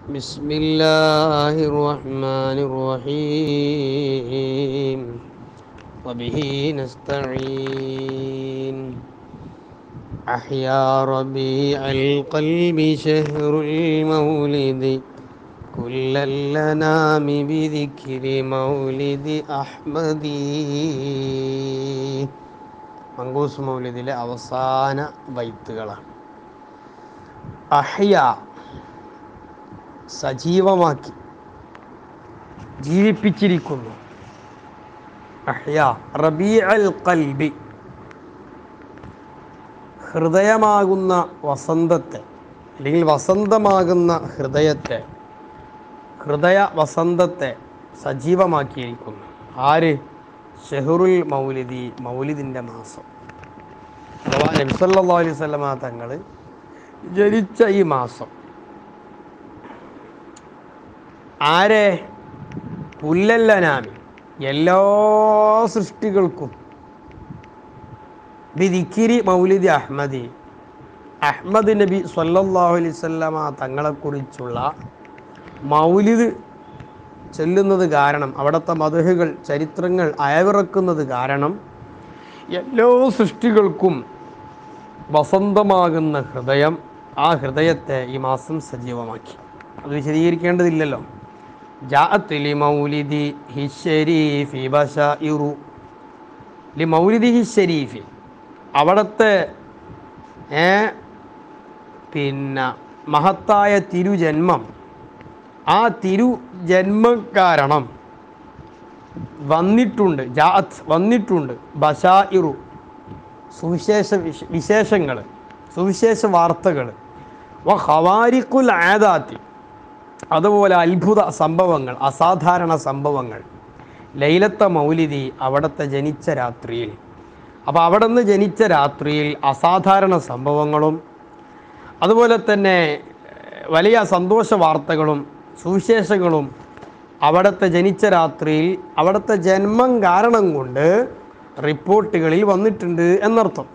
بسم الله الرحمن الرحيم وبه نستعين أحيا ربيع القلب شهر المولد كل الأنام بذكر مولد أحمد മങ്കൂസ് മൗലിദിലെ അവസാന ബൈത്തുകളാണ് അഹ്യ സജീവമാക്കി ജീവിപ്പിച്ചിരിക്കുന്നു അഹ്യ റബീഅൽ ഖൽബി ഹൃദയമാകുന്ന വസന്തത്തെ അല്ലെങ്കിൽ വസന്തമാകുന്ന ഹൃദയത്തെ ഹൃദയ വസന്തത്തെ സജീവമാക്കിയിരിക്കുന്നു ആര് ഷെഹറുൽ മൗലിദി മൗലിദിൻ്റെ മാസം അഥവാ നബ്സല്ലാ അലൈഹി സ്വലമ തങ്ങൾ ജനിച്ച ഈ മാസം ആരെ പുല്ലല്ലനാമി എല്ലാ സൃഷ്ടികൾക്കും ബിദിക്കിരി മൗലിദി അഹ്മദി അഹ്മദ് നബി സല്ലല്ലാഹു അലൈഹി വസല്ലമ തങ്ങളെക്കുറിച്ചുള്ള മൗലിദ് ചെല്ലുന്നത് കാരണം അവിടുത്തെ മധുഹുകൾ ചരിത്രങ്ങൾ അയവിറക്കുന്നത് കാരണം എല്ലാ സൃഷ്ടികൾക്കും വസന്തമാകുന്ന ഹൃദയം ആ ഹൃദയത്തെ ഈ മാസം സജീവമാക്കി അത് വിശദീകരിക്കേണ്ടതില്ലല്ലോ ജാഅത്ത് മൗലിദി ഹിഷരീഫി ബഷായിറു ലി മൗലിദി ഹിഷരീഫി അവിടുത്തെ ഏ, പിന്നെ മഹത്തായ തിരുജന്മം ആ തിരുജന്മം കാരണം വന്നിട്ടുണ്ട് ജാഅത്ത് വന്നിട്ടുണ്ട് ബഷായിറു സുവിശേഷ വിശ- വിശേഷങ്ങൾ സുവിശേഷ വാർത്തകൾ വ ഹവാരിക്കുൽ ആദാത്തി അതുപോലെ അത്ഭുത സംഭവങ്ങൾ അസാധാരണ സംഭവങ്ങൾ ലൈലത്ത മൗലിദി അവിടുത്തെ ജനിച്ച രാത്രിയിൽ അപ്പോൾ അവിടെ നിന്ന് ജനിച്ച രാത്രിയിൽ അസാധാരണ സംഭവങ്ങളും അതുപോലെ തന്നെ ഏഹ്, വലിയ സന്തോഷ വാർത്തകളും സുവിശേഷങ്ങളും അവിടുത്തെ ജനിച്ച രാത്രിയിൽ അവിടുത്തെ ജന്മം കാരണം കൊണ്ട് റിപ്പോർട്ടുകളിൽ വന്നിട്ടുണ്ട് എന്നർത്ഥം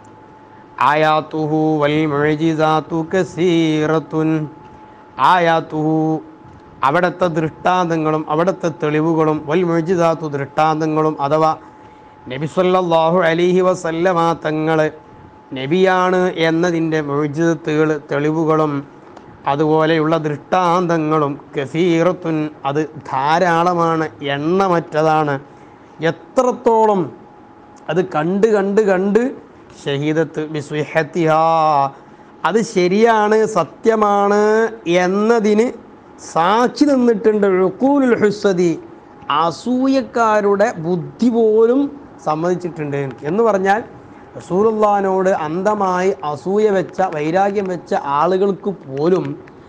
ആയാത്തുഹു വൽ മുഅ്ജിസാത്തു കസീറത്തുൻ ആയാത്തുഹു അവിടുത്തെ ദൃഷ്ടാന്തങ്ങളും അവിടുത്തെ തെളിവുകളും വൽ മുഅ്ജിസാത്തു ദൃഷ്ടാന്തങ്ങളും അഥവാ നബി സല്ലല്ലാഹു അലൈഹി വസല്ലമ തങ്ങൾ നബിയാണ് എന്നതിൻ്റെ മുഴുജിതത്തുകൾ തെളിവുകളും അതുപോലെയുള്ള ദൃഷ്ടാന്തങ്ങളും കസീറത്തുൻ അത് ധാരാളമാണ് എണ്ണമറ്റതാണ് എത്രത്തോളം അത് കണ്ട് കണ്ട് കണ്ട് ഷഹീദത്ത് ബിസ്വിഹത്തിഹാ അത് ശരിയാണ് സത്യമാണ് എന്നതിന് സാക്ഷി നിന്നിട്ടുണ്ട് റുക്കൂലുൽ ഹുസ്സദി അസൂയക്കാരുടെ ബുദ്ധി പോലും സമ്മതിച്ചിട്ടുണ്ട് എന്ന് പറഞ്ഞാൽ റസൂലുള്ളാഹിനോട് അന്ധമായി അസൂയ വെച്ച വൈരാഗ്യം വെച്ച ആളുകൾക്ക് പോലും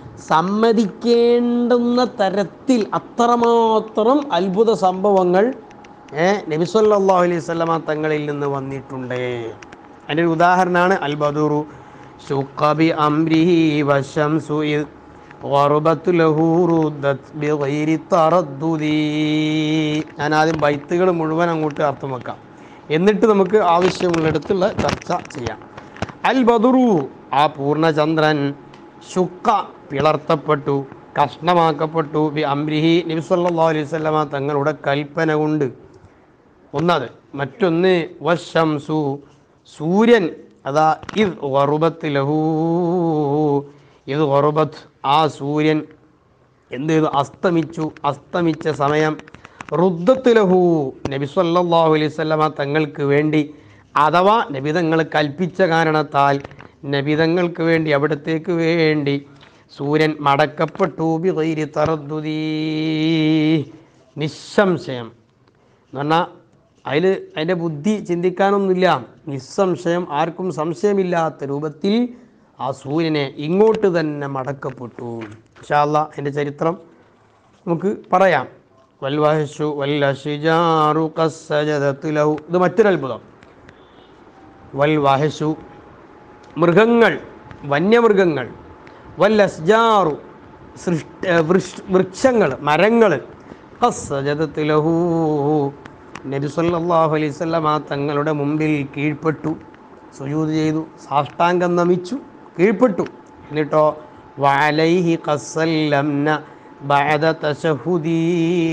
സമ്മതിക്കേണ്ടുന്ന തരത്തിൽ അത്രമാത്രം അത്ഭുത സംഭവങ്ങൾ ഏ നബി സല്ലല്ലാഹു അലൈഹി വസല്ലമ തങ്ങളിൽ നിന്ന് വന്നിട്ടുണ്ട് അതിൻ്റെ ഒരു ഉദാഹരണമാണ് അൽ ബദുറു ശുഖബി അംരിഹി വശംസു ഇദ് ഖറബത്ത് ലഹു റുദ്ദത് ബിഗൈരി തറദ്ദുദി ഞാൻ ആദ്യം ബൈത്തുകൾ മുഴുവൻ അങ്ങോട്ട് അർത്ഥം വെക്കാം എന്നിട്ട് നമുക്ക് ആവശ്യമുള്ളിടത്തുള്ള ചർച്ച ചെയ്യാം അൽ ബദുറു ആ പൂർണ്ണചന്ദ്രൻ ശുക്ക പിളർത്തപ്പെട്ടു കഷ്ണമാക്കപ്പെട്ടു ബി അംരിഹി നബി സല്ലല്ലാഹു അലൈഹി വസല്ലമ തങ്ങളുടെ കൽപ്പന കൊണ്ട് ഒന്നത് മറ്റൊന്ന് വശംസു സൂര്യൻ അതാ ഇത് വറുബത്ത് ലഹൂ ഇത് വറുബത്ത് ആ സൂര്യൻ എന്ത് ചെയ്തു അസ്തമിച്ചു അസ്തമിച്ച സമയം റുദ്ദത്ത് ലഹു നബി സല്ലല്ലാഹു അലൈഹി വസല്ലമ തങ്ങൾക്ക് വേണ്ടി അഥവാ നബിതങ്ങൾ കൽപ്പിച്ച കാരണത്താൽ നബിതങ്ങൾക്ക് വേണ്ടി അവിടത്തേക്ക് വേണ്ടി സൂര്യൻ മടക്കപ്പെട്ടു ബിഗൈരി തറദ്ദുദീ നിസ്സംശയം എന്ന് പറഞ്ഞാൽ അതിൽ അതിൻ്റെ ബുദ്ധി ചിന്തിക്കാനൊന്നുമില്ല നിസ്സംശയം ആർക്കും സംശയമില്ലാത്ത രൂപത്തിൽ ആ സൂര്യനെ ഇങ്ങോട്ട് തന്നെ മടക്കപ്പെട്ടു ഇൻഷാല്ല അതിൻ്റെ ചരിത്രം നമുക്ക് പറയാം വൽവഹശു വല്ലഷിജാറു കസ്സജദത്തു ലഹു ഇത് മറ്റൊരു അത്ഭുതം വൽവഹശു മൃഗങ്ങൾ വന്യമൃഗങ്ങൾ വല്ലസ്ജാറു സൃഷ്ട വൃക്ഷ വൃക്ഷങ്ങൾ മരങ്ങൾ കസ്സജദത്തു ലഹു നബി സല്ലല്ലാഹു അലൈഹി വസല്ലമ തങ്ങളുടെ മുമ്പിൽ കീഴ്പ്പെട്ടു സുജൂദ് ചെയ്തു സാഷ്ടാംഗം നമിച്ചു കീഴ്പ്പെട്ടു എന്നിട്ടോ വഅലൈഹി ഖസ്സല്ലംന ബഅദ തശഹുദീ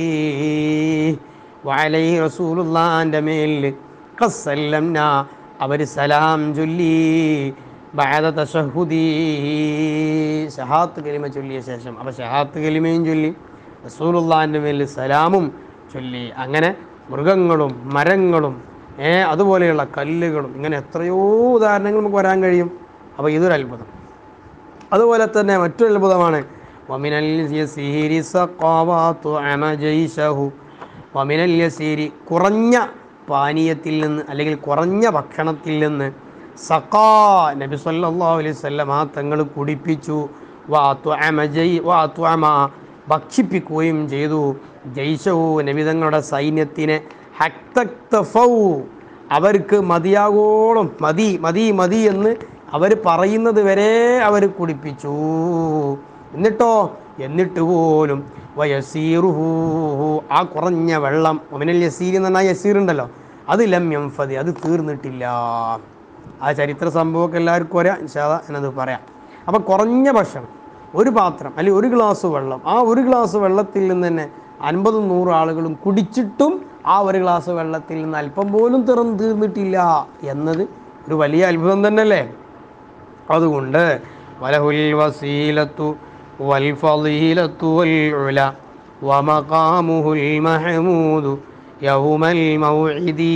വഅലൈഹി റസൂലുള്ളാഹിൻ്റെ മേലിൽ ഖസ്സല്ലംന അവർ സലാം ചൊല്ലി ബഅദ തശഹുദീ ഷഹാത്ത് കലിമ ചൊല്ലിയ ശേഷം അപ്പോൾ ഷഹാത്ത് കലിമയും ചൊല്ലി റസൂലുള്ളാഹിൻ്റെ മേലിൽ സലാമും ചൊല്ലി അങ്ങനെ മൃഗങ്ങളും മരങ്ങളും ഏ അതുപോലെയുള്ള കല്ലുകളും ഇങ്ങനെ എത്രയോ ഉദാഹരണങ്ങൾ നമുക്ക് വരാൻ കഴിയും അപ്പോൾ ഇതൊരു അത്ഭുതം അതുപോലെ തന്നെ മറ്റൊരു അത്ഭുതമാണ് വമിനൽ യസീരി സഖാവാതു അമജൈശഹു വമിനൽ യസീരി കുറഞ്ഞ പാനീയത്തിൽ നിന്ന് അല്ലെങ്കിൽ കുറഞ്ഞ ഭക്ഷണത്തിൽ നിന്ന് സഖാ നബി സല്ലല്ലാഹു അലൈഹി വസല്ലം ആ തങ്ങൾ കുടിപ്പിച്ചു വാത്തു അമജൈ വാത്തു അമ ഭക്ഷിപ്പിക്കുകയും ചെയ്തു ജയ്ഷഹു നബിതങ്ങളുടെ സൈന്യത്തിനെ ഹക്തക്തഫൗ അവർക്ക് മതിയാകോളം മതി മതി മതി എന്ന് അവർ പറയുന്നത് വരെ അവർ കുടിപ്പിച്ചു എന്നിട്ടോ എന്നിട്ട് പോലും വയസീറുഹു ആ കുറഞ്ഞ വെള്ളം ഒമിനൽ യസീർ എന്ന് പറഞ്ഞാൽ യസീർ ഉണ്ടല്ലോ അത് ലമ്യം ഫതി അത് തീർന്നിട്ടില്ല ആ ചരിത്ര സംഭവമൊക്കെ എല്ലാവർക്കും അറിയാം ഇൻഷാദ എന്നത് പറയാം അപ്പം കുറഞ്ഞ ഭക്ഷണം ഒരു പാത്രം അല്ലെങ്കിൽ ഒരു ഗ്ലാസ് വെള്ളം ആ ഒരു ഗ്ലാസ് വെള്ളത്തിൽ നിന്ന് തന്നെ അൻപതും നൂറ് ആളുകളും കുടിച്ചിട്ടും ആ ഒരു ഗ്ലാസ് വെള്ളത്തിൽ നിന്ന് അല്പം പോലും തിറന്ന് തീർന്നിട്ടില്ല എന്നത് ഒരു വലിയ അത്ഭുതം തന്നെയല്ലേ അതുകൊണ്ട് വലഹുൽ വസീലത്തു വൽ ഫളീലത്തു വൽ ഉല വമഖാമുഹുൽ മഹമൂദു യൗമൽ മൗഇദി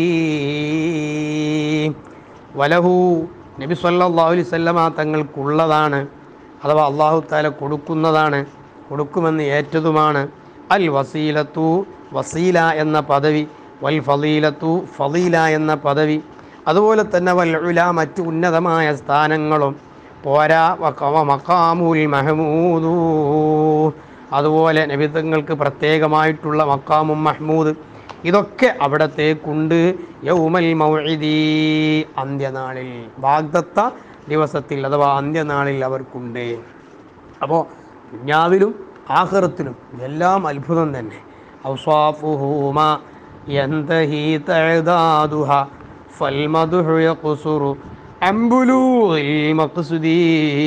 വലഹു നബി സല്ലല്ലാഹു അലൈഹി വസല്ലമ തങ്ങൾക്കുള്ളതാണ് അഥവാ അള്ളാഹു താല കൊടുക്കുന്നതാണ് കൊടുക്കുമെന്ന് ഏറ്റതുമാണ് അൽ വസീലത്തു വസീല എന്ന പദവി വൽ ഫലീലത്തു ഫലീല എന്ന പദവി അതുപോലെ തന്നെ വൽ ഉല മറ്റു ഉന്നതമായ സ്ഥാനങ്ങളും പോരാ വഖവ മഖാമുൽ മഹമൂദു അതുപോലെ നബിതങ്ങൾക്ക് പ്രത്യേകമായിട്ടുള്ള മക്കാമും മഹ്മൂദ് ഇതൊക്കെ അവിടത്തേക്കുണ്ട് യൗമൽ മൗഇദി അന്ത്യനാളിൽ വാഗ്ദത്ത ദിവസത്തിൽ അഥവാ അന്ത്യനാളിൽ അവർക്കുണ്ട് അപ്പോൾ ദുന്യാവിലും ആഖിറത്തിലും എല്ലാം അത്ഭുതം തന്നെ ഔസാഫുഹൂമ യന്തഹി തഅദാദുഹ ഫൽമദ്ഹു യഖ്സുറു അംബുലൂഹിൽ മഖ്സുദീ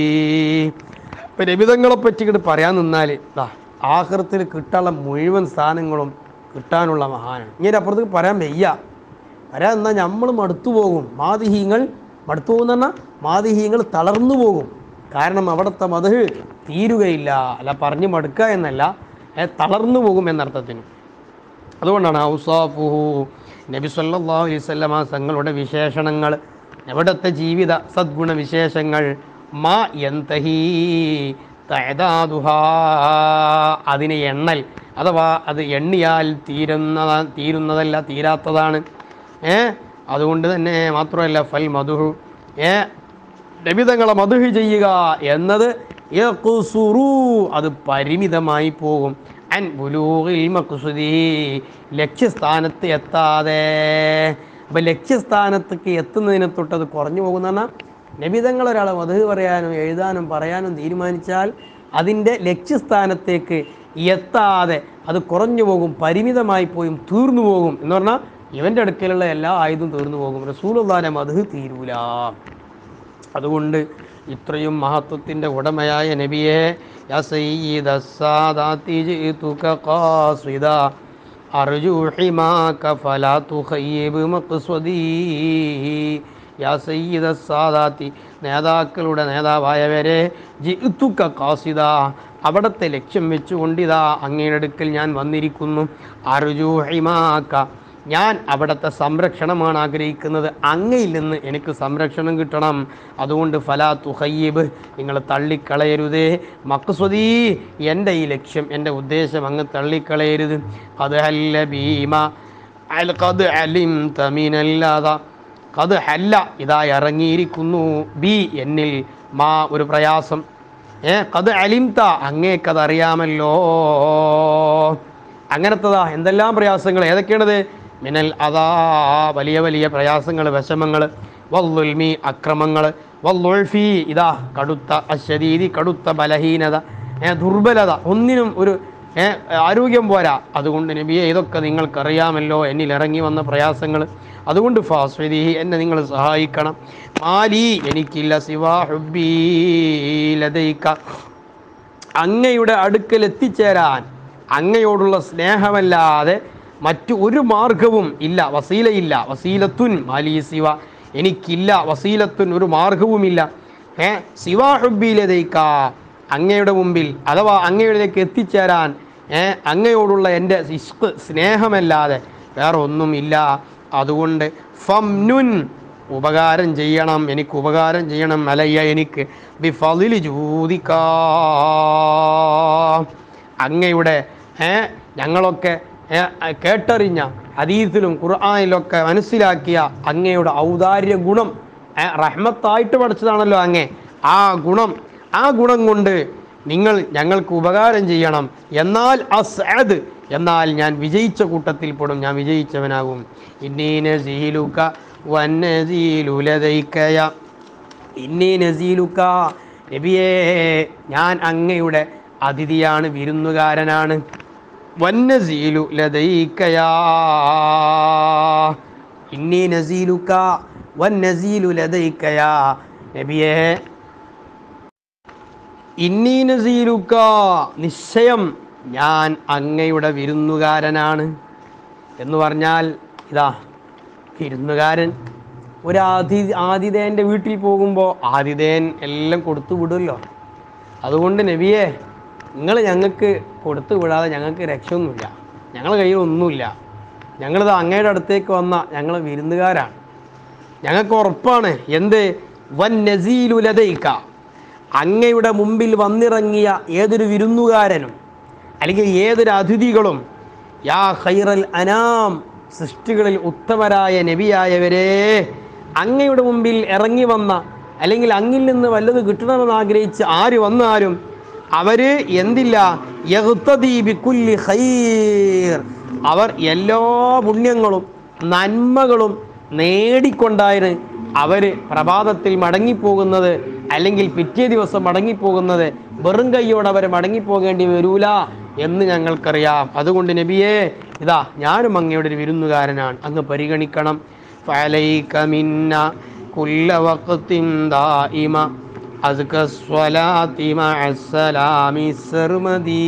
ഇപ്പം രബിതങ്ങളെ പറ്റി ഇങ്ങോട്ട് പറയാൻ നിന്നാൽ ദാ ആഹൃത്തിൽ കിട്ടാനുള്ള മുഴുവൻ സ്ഥാനങ്ങളും കിട്ടാനുള്ള മഹാനാണ് ഇങ്ങനെ അപ്പുറത്തേക്ക് പറയാൻ വയ്യ പറയാൻ എന്നാൽ നമ്മൾ മടുത്തു പോകും മാതിഹീങ്ങൾ മടുത്തു പോകുന്ന പറഞ്ഞാൽ മാതിഹീങ്ങൾ തളർന്നു പോകും കാരണം അവിടുത്തെ മതഹ് തീരുകയില്ല അല്ല പറഞ്ഞു മടുക്കുക എന്നല്ല ഏ, തളർന്നു പോകും എന്നർത്ഥത്തിന് അതുകൊണ്ടാണ് ഔസാഫുഹു നബി സല്ലല്ലാഹു അലൈഹി വസല്ലമ തങ്ങളുടെ വിശേഷണങ്ങൾ എവിടത്തെ ജീവിത സദ്ഗുണ വിശേഷങ്ങൾ മാ യന്തഹി തഅദാദുഹ അതിനെ എണ്ണൽ അഥവാ അത് എണ്ണിയാൽ തീരുന്ന തീരുന്നതല്ല തീരാത്തതാണ് ഏ അതുകൊണ്ട് തന്നെ മാത്രമല്ല ഫൽ മധുഹു ഏ നബിതങ്ങളെ മധുഹ് ചെയ്യുക എന്നത് യഖ്സുറു അത് പരിമിതമായി പോകും അൻ ബുലൂഗിൽ മഖ്സുദി ലക്ഷ്യസ്ഥാനത്ത് എത്താതെ അപ്പം ലക്ഷ്യസ്ഥാനത്തേക്ക് എത്തുന്നതിനെ തൊട്ട് അത് കുറഞ്ഞു പോകുന്ന പറഞ്ഞാൽ നബിതങ്ങൾ ഒരാളെ മധുഹ് പറയാനും എഴുതാനും പറയാനും തീരുമാനിച്ചാൽ അതിൻ്റെ ലക്ഷ്യസ്ഥാനത്തേക്ക് എത്താതെ അത് കുറഞ്ഞു പോകും പരിമിതമായി പോയും തീർന്നു പോകും എന്ന് പറഞ്ഞാൽ ഇവൻ്റെ അടുക്കലുള്ള എല്ലാ ആയുധവും തീർന്നു പോകും റസൂലുള്ളാഹിന്റെ മധുഹ് തീരൂല അതുകൊണ്ട് ഇത്രയും മഹത്വത്തിൻ്റെ ഉടമയായ നബിയെ യാ സയ്യിദ സാദാത്തി ജിഇതുക ഖാസിദ അർജു ഹിമാക ഫലാ തുഖയ്യിബ് മഖ്സദീ യാ സയ്യിദ സാദാത്തി നേതാക്കളുടെ നേതാവായവരെ ജിഇതുക ഖാസിദ അവിടത്തെ ലക്ഷ്യം വെച്ചുകൊണ്ടിതാ അങ്ങയുടെ അടുക്കൽ ഞാൻ വന്നിരിക്കുന്നു അർജു ഹിമാക ഞാൻ അവിടുത്തെ സംരക്ഷണമാണ് ആഗ്രഹിക്കുന്നത് അങ്ങയിൽ നിന്ന് എനിക്ക് സംരക്ഷണം കിട്ടണം അതുകൊണ്ട് ഫലാ തുഹയ്യബ് നിങ്ങൾ തള്ളിക്കളയരുതേ മക്സ്വദീ എൻ്റെ ഈ ലക്ഷ്യം എൻ്റെ ഉദ്ദേശം അങ്ങ് തള്ളിക്കളയരുത് അത് ഹല്ല ഭീമ അൽ കത് അലിം തമീനല്ലാത കത് ഹല്ല ഇതാ ഇറങ്ങിയിരിക്കുന്നു ബി എന്നിൽ മാ ഒരു പ്രയാസം ഏ കത് അലിംത അങ്ങേക്കത് അറിയാമല്ലോ അങ്ങനത്തതാ എന്തെല്ലാം പ്രയാസങ്ങൾ ഏതൊക്കെയാണത് മിനൽ അതാ വലിയ വലിയ പ്രയാസങ്ങൾ വിഷമങ്ങൾ വല്ലുൽമി അക്രമങ്ങൾ വല്ലുൾഫി ഇതാ കടുത്ത അശരീതി കടുത്ത ബലഹീനത ഏ, ദുർബലത ഒന്നിനും ഒരു ഏ, ആരോഗ്യം പോരാ അതുകൊണ്ട് നബിയെ ഇതൊക്കെ നിങ്ങൾക്കറിയാമല്ലോ എന്നിൽ ഇറങ്ങി വന്ന പ്രയാസങ്ങൾ അതുകൊണ്ട് ഫാസ്വരി എന്നെ നിങ്ങൾ സഹായിക്കണം മാലി എനിക്കില്ല സിവാ ഹുബ്ബീ ലദൈക അങ്ങയുടെ അടുക്കൽ എത്തിച്ചേരാൻ അങ്ങയോടുള്ള സ്നേഹമല്ലാതെ മറ്റു ഒരു മാർഗവും ഇല്ല വസീലയില്ല വസീലത്തുൻ മാലി സിവ എനിക്കില്ല വസീലത്തുൻ ഒരു മാർഗവുമില്ല ഏ സിവാ ഹുബീലതയ്ക്ക അങ്ങയുടെ മുമ്പിൽ അഥവാ അങ്ങയിലേക്ക് എത്തിച്ചേരാൻ ഏ അങ്ങയോടുള്ള എൻ്റെ ഇഷ്ക് സ്നേഹമല്ലാതെ വേറെ ഒന്നുമില്ല അതുകൊണ്ട് ഫംനുൻ ഉപകാരം ചെയ്യണം എനിക്ക് ഉപകാരം ചെയ്യണം അലയ്യ എനിക്ക് ബി ഫലിൽ ജൂതിക്കാ അങ്ങയുടെ ഏ ഞങ്ങളൊക്കെ ഏ, കേട്ടറിഞ്ഞ ഹദീസിലും ഖുർആാനിലൊക്കെ മനസ്സിലാക്കിയ അങ്ങയുടെ ഔദാര്യ ഗുണം ഏ, റഹ്മത്തായിട്ട് പഠിച്ചതാണല്ലോ അങ്ങേ ആ ഗുണം ആ ഗുണം കൊണ്ട് നിങ്ങൾ ഞങ്ങൾക്ക് ഉപകാരം ചെയ്യണം എന്നാൽ അസ്അദ് എന്നാൽ ഞാൻ വിജയിച്ച കൂട്ടത്തിൽ പെടും ഞാൻ വിജയിച്ചവനാകും ഇന്നീ നസീലുക വന്നസീലു ലദൈക്കയ ഇന്നീ നസീലുക്ക നബിയേ ഞാൻ അങ്ങയുടെ അതിഥിയാണ് വിരുന്നുകാരനാണ് വന്നസീലു ലദൈക്കയാ ഇന്നീ നസീലുക്ക വന്നസീലു ലദൈക്കയാ നബിയേ ഇന്നീ നസീലുക്ക നിശ്ചയം ഞാൻ അങ്ങയുടെ വിരുന്നുകാരനാണ് എന്ന് പറഞ്ഞാൽ ഇതാ വിരുന്നുകാരൻ ഒരു ആതി ആതിഥേയൻ്റെ വീട്ടിൽ പോകുമ്പോൾ ആതിഥേയൻ എല്ലാം കൊടുത്തു വിടുമല്ലോ അതുകൊണ്ട് നബിയെ നിങ്ങൾ ഞങ്ങൾക്ക് കൊടുത്തു വിടാതെ ഞങ്ങൾക്ക് രക്ഷയൊന്നുമില്ല ഞങ്ങളുടെ കയ്യിൽ ഒന്നുമില്ല ഞങ്ങളിത് അങ്ങയുടെ അടുത്തേക്ക് വന്ന ഞങ്ങൾ വിരുന്നുകാരാണ് ഞങ്ങൾക്ക് ഉറപ്പാണ് എന്ത് വൻ നസീലുലതയിക്ക അങ്ങയുടെ മുമ്പിൽ വന്നിറങ്ങിയ ഏതൊരു വിരുന്നുകാരനും അല്ലെങ്കിൽ ഏതൊരു അതിഥികളും യാ ഖൈറൽ അനാം സൃഷ്ടികളിൽ ഉത്തമരായ നബിയായവരെ അങ്ങയുടെ മുമ്പിൽ ഇറങ്ങി വന്ന അല്ലെങ്കിൽ അങ്ങിൽ നിന്ന് വല്ലത് കിട്ടണമെന്ന് ആഗ്രഹിച്ച് ആര് വന്നാലും അവര് എന്തില്ല യഗ്തദീ ബിക്കുല്ലി ഖൈർ അവർ എല്ലാ പുണ്യങ്ങളും നന്മകളും നേടിക്കൊണ്ടാണ് അവർ പ്രഭാതത്തിൽ മടങ്ങിപ്പോകുന്നത് അല്ലെങ്കിൽ പിറ്റേ ദിവസം മടങ്ങിപ്പോകുന്നത് വെറും കൈയോടെ അവർ മടങ്ങിപ്പോകേണ്ടി വരൂല എന്ന് ഞങ്ങൾക്കറിയാം അതുകൊണ്ട് നബിയേ ഇതാ ഞാനും അങ്ങയുടെ ഒരു വിരുന്നുകാരനാണ് അങ്ങ് പരിഗണിക്കണം ഫലൈക മിന്ന കുല്ല വഖത്തിൻ ദായിമ അസ്ക സ്വലാത്തി മഅസ്സലാമി സർമദീ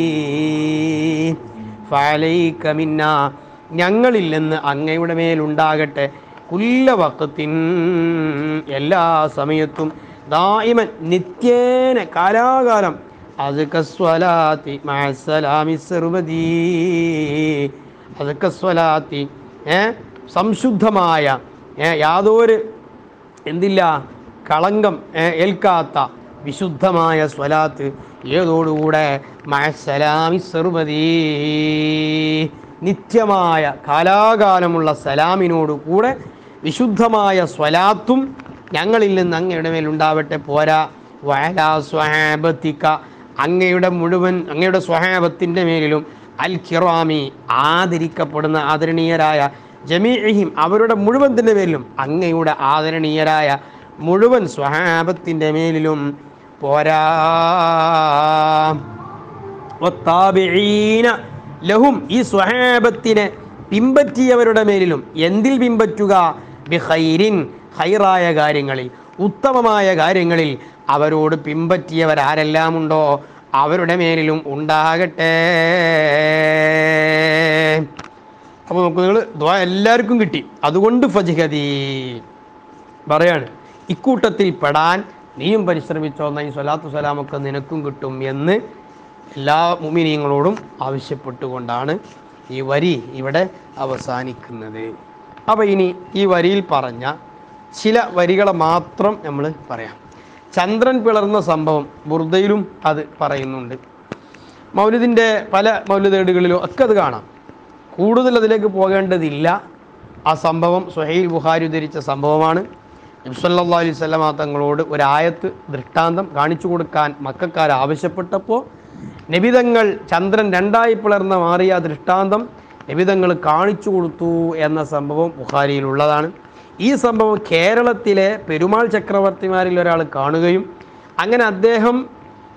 ഫലൈക മിന്ന ഞങ്ങളിൽ നിന്ന് അങ്ങയുടെ മേലുണ്ടാകട്ടെ കുല്ല വക്കത്തിൻ എല്ലാ സമയത്തും ദായിമൻ നിത്യേന കാലാകാലം അതൊക്കെ സ്വലാത്തി മഅസ്സലാമി സർവദീ അതൊക്കെ സ്വലാത്തി ഏ സംശുദ്ധമായ ഏ യാതൊരു എന്തില്ല കളങ്കം ഏ, ഏൽക്കാത്ത വിശുദ്ധമായ സ്വലാത്ത് ഏതോടുകൂടെ മഴസലാമി സർവതീ നിത്യമായ കാലാകാലമുള്ള സലാമിനോട് കൂടെ വിശുദ്ധമായ സ്വലാത്തും ഞങ്ങളിൽ നിന്ന് അങ്ങയുടെ മേലുണ്ടാവട്ടെ പോരാ വയലാ സ്വഹാബത്തിക്ക അങ്ങയുടെ മുഴുവൻ അങ്ങയുടെ സ്വഹാബത്തിൻ്റെ മേലിലും അൽ കിറാമി ആദരിക്കപ്പെടുന്ന ആദരണീയരായ ജമീഹിം അവരുടെ മുഴുവൻ്റെ മേലിലും അങ്ങയുടെ ആദരണീയരായ മുഴുവൻ സ്വഹാബത്തിൻ്റെ മേലിലും പോരാ വത്താബിഈന ലഹും ഈ സ്വഹാബത്തിനെ പിമ്പറ്റിയവരുടെ മേലിലും എന്തിൽ പിമ്പറ്റുക ബിഖൈരിൻ ഹൈറായ കാര്യങ്ങളിൽ ഉത്തമമായ കാര്യങ്ങളിൽ അവരോട് പിമ്പറ്റിയവരാരെല്ലാം ഉണ്ടോ അവരുടെ മേലിലും ഉണ്ടാകട്ടെ അപ്പോൾ നമുക്ക് നിങ്ങൾ ദ്വാ എല്ലാവർക്കും കിട്ടി അതുകൊണ്ട് ഫജിഹദീ പറയാണ് ഇക്കൂട്ടത്തിൽ പെടാൻ നീയും പരിശ്രമിച്ചോ എന്ന ഈ സ്വലാത്തു സലാമൊക്കെ നിനക്കും കിട്ടും എന്ന് എല്ലാ മുമിനീങ്ങളോടും ആവശ്യപ്പെട്ടുകൊണ്ടാണ് ഈ വരി ഇവിടെ അവസാനിക്കുന്നത് അപ്പോൾ ഇനി ഈ വരിയിൽ പറഞ്ഞ ചില വരികളെ മാത്രം നമ്മൾ പറയാം ചന്ദ്രൻ പിളർന്ന സംഭവം ബുർദയിലും അത് പറയുന്നുണ്ട് മൗലിദിൻ്റെ പല മൗലിദേടുകളിലും ഒക്കെ അത് കാണാം കൂടുതൽ അതിലേക്ക് പോകേണ്ടതില്ല ആ സംഭവം സുഹൈൽ ബുഹാരി ഉദ്ധരിച്ച സംഭവമാണ് നബ്സല്ലാ അലൈഹി സ്വലമ തങ്ങളോട് ഒരായത്ത് ദൃഷ്ടാന്തം കാണിച്ചു കൊടുക്കാൻ മക്കാർ ആവശ്യപ്പെട്ടപ്പോൾ നബിതങ്ങൾ ചന്ദ്രൻ രണ്ടായി പിളർന്ന മാറിയ ആ ദൃഷ്ടാന്തം നബിതങ്ങൾ കാണിച്ചു കൊടുത്തു എന്ന സംഭവം ബുഹാരിയിലുള്ളതാണ് ഈ സംഭവം കേരളത്തിലെ പെരുമാൾ ചക്രവർത്തിമാരിൽ ഒരാൾ കാണുകയും അങ്ങനെ അദ്ദേഹം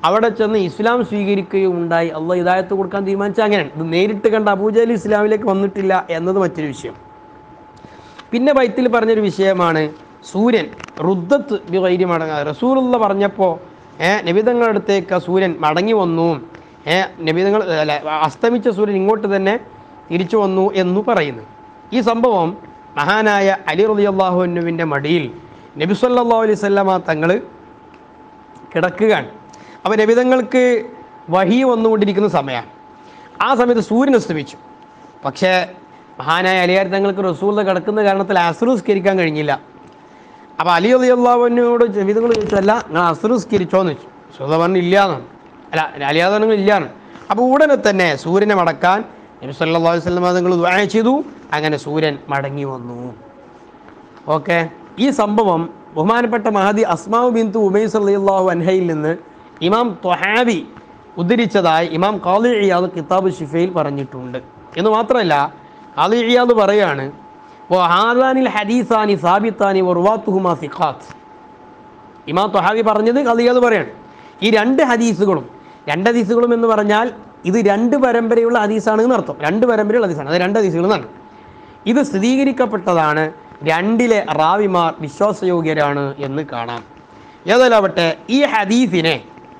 അവിടെ ചെന്ന് ഇസ്ലാം സ്വീകരിക്കുകയും ഉണ്ടായി അള്ളാഹ് ഹിദായത്ത് കൊടുക്കാൻ തീരുമാനിച്ച അങ്ങനെയാണ് ഇത് നേരിട്ട് കണ്ട അബൂജഹൽ ഇസ്ലാമിലേക്ക് വന്നിട്ടില്ല എന്നത് മറ്റൊരു വിഷയം പിന്നെ ബൈത്തിൽ പറഞ്ഞൊരു വിഷയമാണ് സൂര്യൻ റുദ്ദത്ത് ബി വൈരി മടങ്ങാതെ റസൂലുള്ള പറഞ്ഞപ്പോൾ ഏ നബിതങ്ങളുടെ അടുത്തേക്ക് ആ സൂര്യൻ മടങ്ങി വന്നു ഏ നബിതങ്ങൾ അല്ല അസ്തമിച്ച സൂര്യൻ ഇങ്ങോട്ട് തന്നെ തിരിച്ചു വന്നു എന്നു പറയുന്നു ഈ സംഭവം മഹാനായ അലി റളിയല്ലാഹുവിൻ്റെ മടിയിൽ നബി സല്ലല്ലാഹു അലൈഹി വസല്ലമ തങ്ങൾ കിടക്കുകയാണ് അപ്പോൾ നബിതങ്ങൾക്ക് വഹി വന്നുകൊണ്ടിരിക്കുന്ന സമയമാണ് ആ സമയത്ത് സൂര്യൻ അസ്തമിച്ചു പക്ഷേ മഹാനായ അലിയാർ തങ്ങൾക്ക് റസൂൽ കിടക്കുന്ന കാരണത്തിൽ അസുറുസ്കരിക്കാൻ കഴിഞ്ഞില്ല അപ്പോൾ അലി അലി അള്ളാഹുവിനോട് നബിതങ്ങൾ ചോദിച്ചല്ല നിങ്ങൾ അസുറുസ്കരിച്ചോന്ന് ചോദിച്ചു സുഹൃത പറഞ്ഞു ഇല്ലാന്ന് അല്ല അലിയാദനങ്ങൾ ഇല്ലാന്ന് അപ്പോൾ ഉടനെ തന്നെ സൂര്യനെ മടക്കാൻ നബി സല്ലല്ലാഹു അലൈഹി വസല്ലം തങ്ങൾ ദുആ ചെയ്തു അങ്ങനെ സൂര്യൻ മടങ്ങി വന്നു ഓക്കെ ഈ സംഭവം ബഹുമാനപ്പെട്ട മഹദി അസ്മാവ് ബിന്ദു ഉമൈസ് അള്ളാഹു അൻഹയിൽ നിന്ന് ഇമാം തൊഹാബി ഉദ്ധരിച്ചതായി ഇമാം ഖാലി ഇയാദ് കിതാബ് ഷിഫയിൽ പറഞ്ഞിട്ടുണ്ട് എന്ന് മാത്രമല്ല ഖാലി ഇയാദ് പറയാണ് ഓ ഹാദാനിൽ ഹദീസാനി സാബിത്താനി വർവാത്തുഹുമാ സിഖാത്ത് ഇമാം തൊഹാബി പറഞ്ഞത് ഖാലിയാദ് പറയാണ് ഈ രണ്ട് ഹദീസുകളും രണ്ട് ഹദീസുകളും എന്ന് പറഞ്ഞാൽ ഇത് രണ്ട് പരമ്പരയുള്ള ഹദീസാണ് എന്നർത്ഥം രണ്ട് പരമ്പരയുള്ള ഹദീസാണ് അത് രണ്ട് ഹദീസുകൾ എന്നാണ് ഇത് സ്ഥിരീകരിക്കപ്പെട്ടതാണ് രണ്ടിലെ റാവിമാർ വിശ്വാസയോഗ്യരാണ് എന്ന് കാണാം ഏതായാലാവട്ടെ ഈ ഹദീസിനെ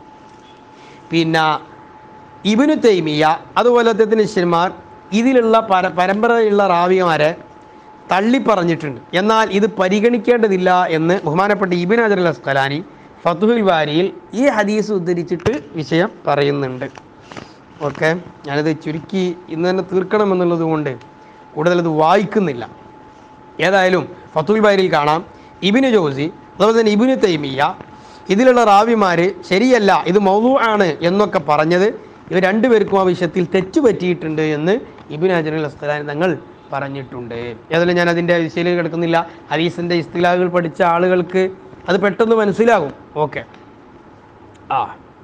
പിന്നെ ഇബിനു തൈമിയ അതുപോലെ അദ്ദേഹത്തിൻ്റെ ശിഷ്യന്മാർ ഇതിലുള്ള പര പരമ്പരയുള്ള റാവിമാരെ തള്ളിപ്പറഞ്ഞിട്ടുണ്ട് എന്നാൽ ഇത് പരിഗണിക്കേണ്ടതില്ല എന്ന് ബഹുമാനപ്പെട്ട ഇബിൻ അജർ അൽ അസ്കലാനി ഫത്തുഹുൽ വാരിയിൽ ഈ ഹദീസ് ഉദ്ധരിച്ചിട്ട് വിഷയം പറയുന്നുണ്ട് ഓക്കെ ഞാനിത് ചുരുക്കി ഇന്ന് തന്നെ തീർക്കണമെന്നുള്ളത് കൊണ്ട് കൂടുതലത് വായിക്കുന്നില്ല ഏതായാലും ഫത്തുൽ ബാരിയിൽ കാണാം ഇബിന് ജോസി അതുപോലെ തന്നെ ഇബിന് തൈമിയ ഇതിലുള്ള റാവിമാർ ശരിയല്ല ഇത് മൗലു ആണ് എന്നൊക്കെ പറഞ്ഞത് ഇവർ രണ്ടുപേർക്കും ആ വിഷയത്തിൽ തെറ്റ് പറ്റിയിട്ടുണ്ട് എന്ന് ഇബിൻ അജറുൽ അസ്കലാൻ തങ്ങൾ പറഞ്ഞിട്ടുണ്ട് ഏതായാലും ഞാൻ അതിൻ്റെ വിഷയത്തിൽ കിടക്കുന്നില്ല ഹരീസിൻ്റെ ഇസ്തിലാഹുകൾ പഠിച്ച ആളുകൾക്ക് അത് പെട്ടെന്ന് മനസ്സിലാകും ഓക്കെ ആ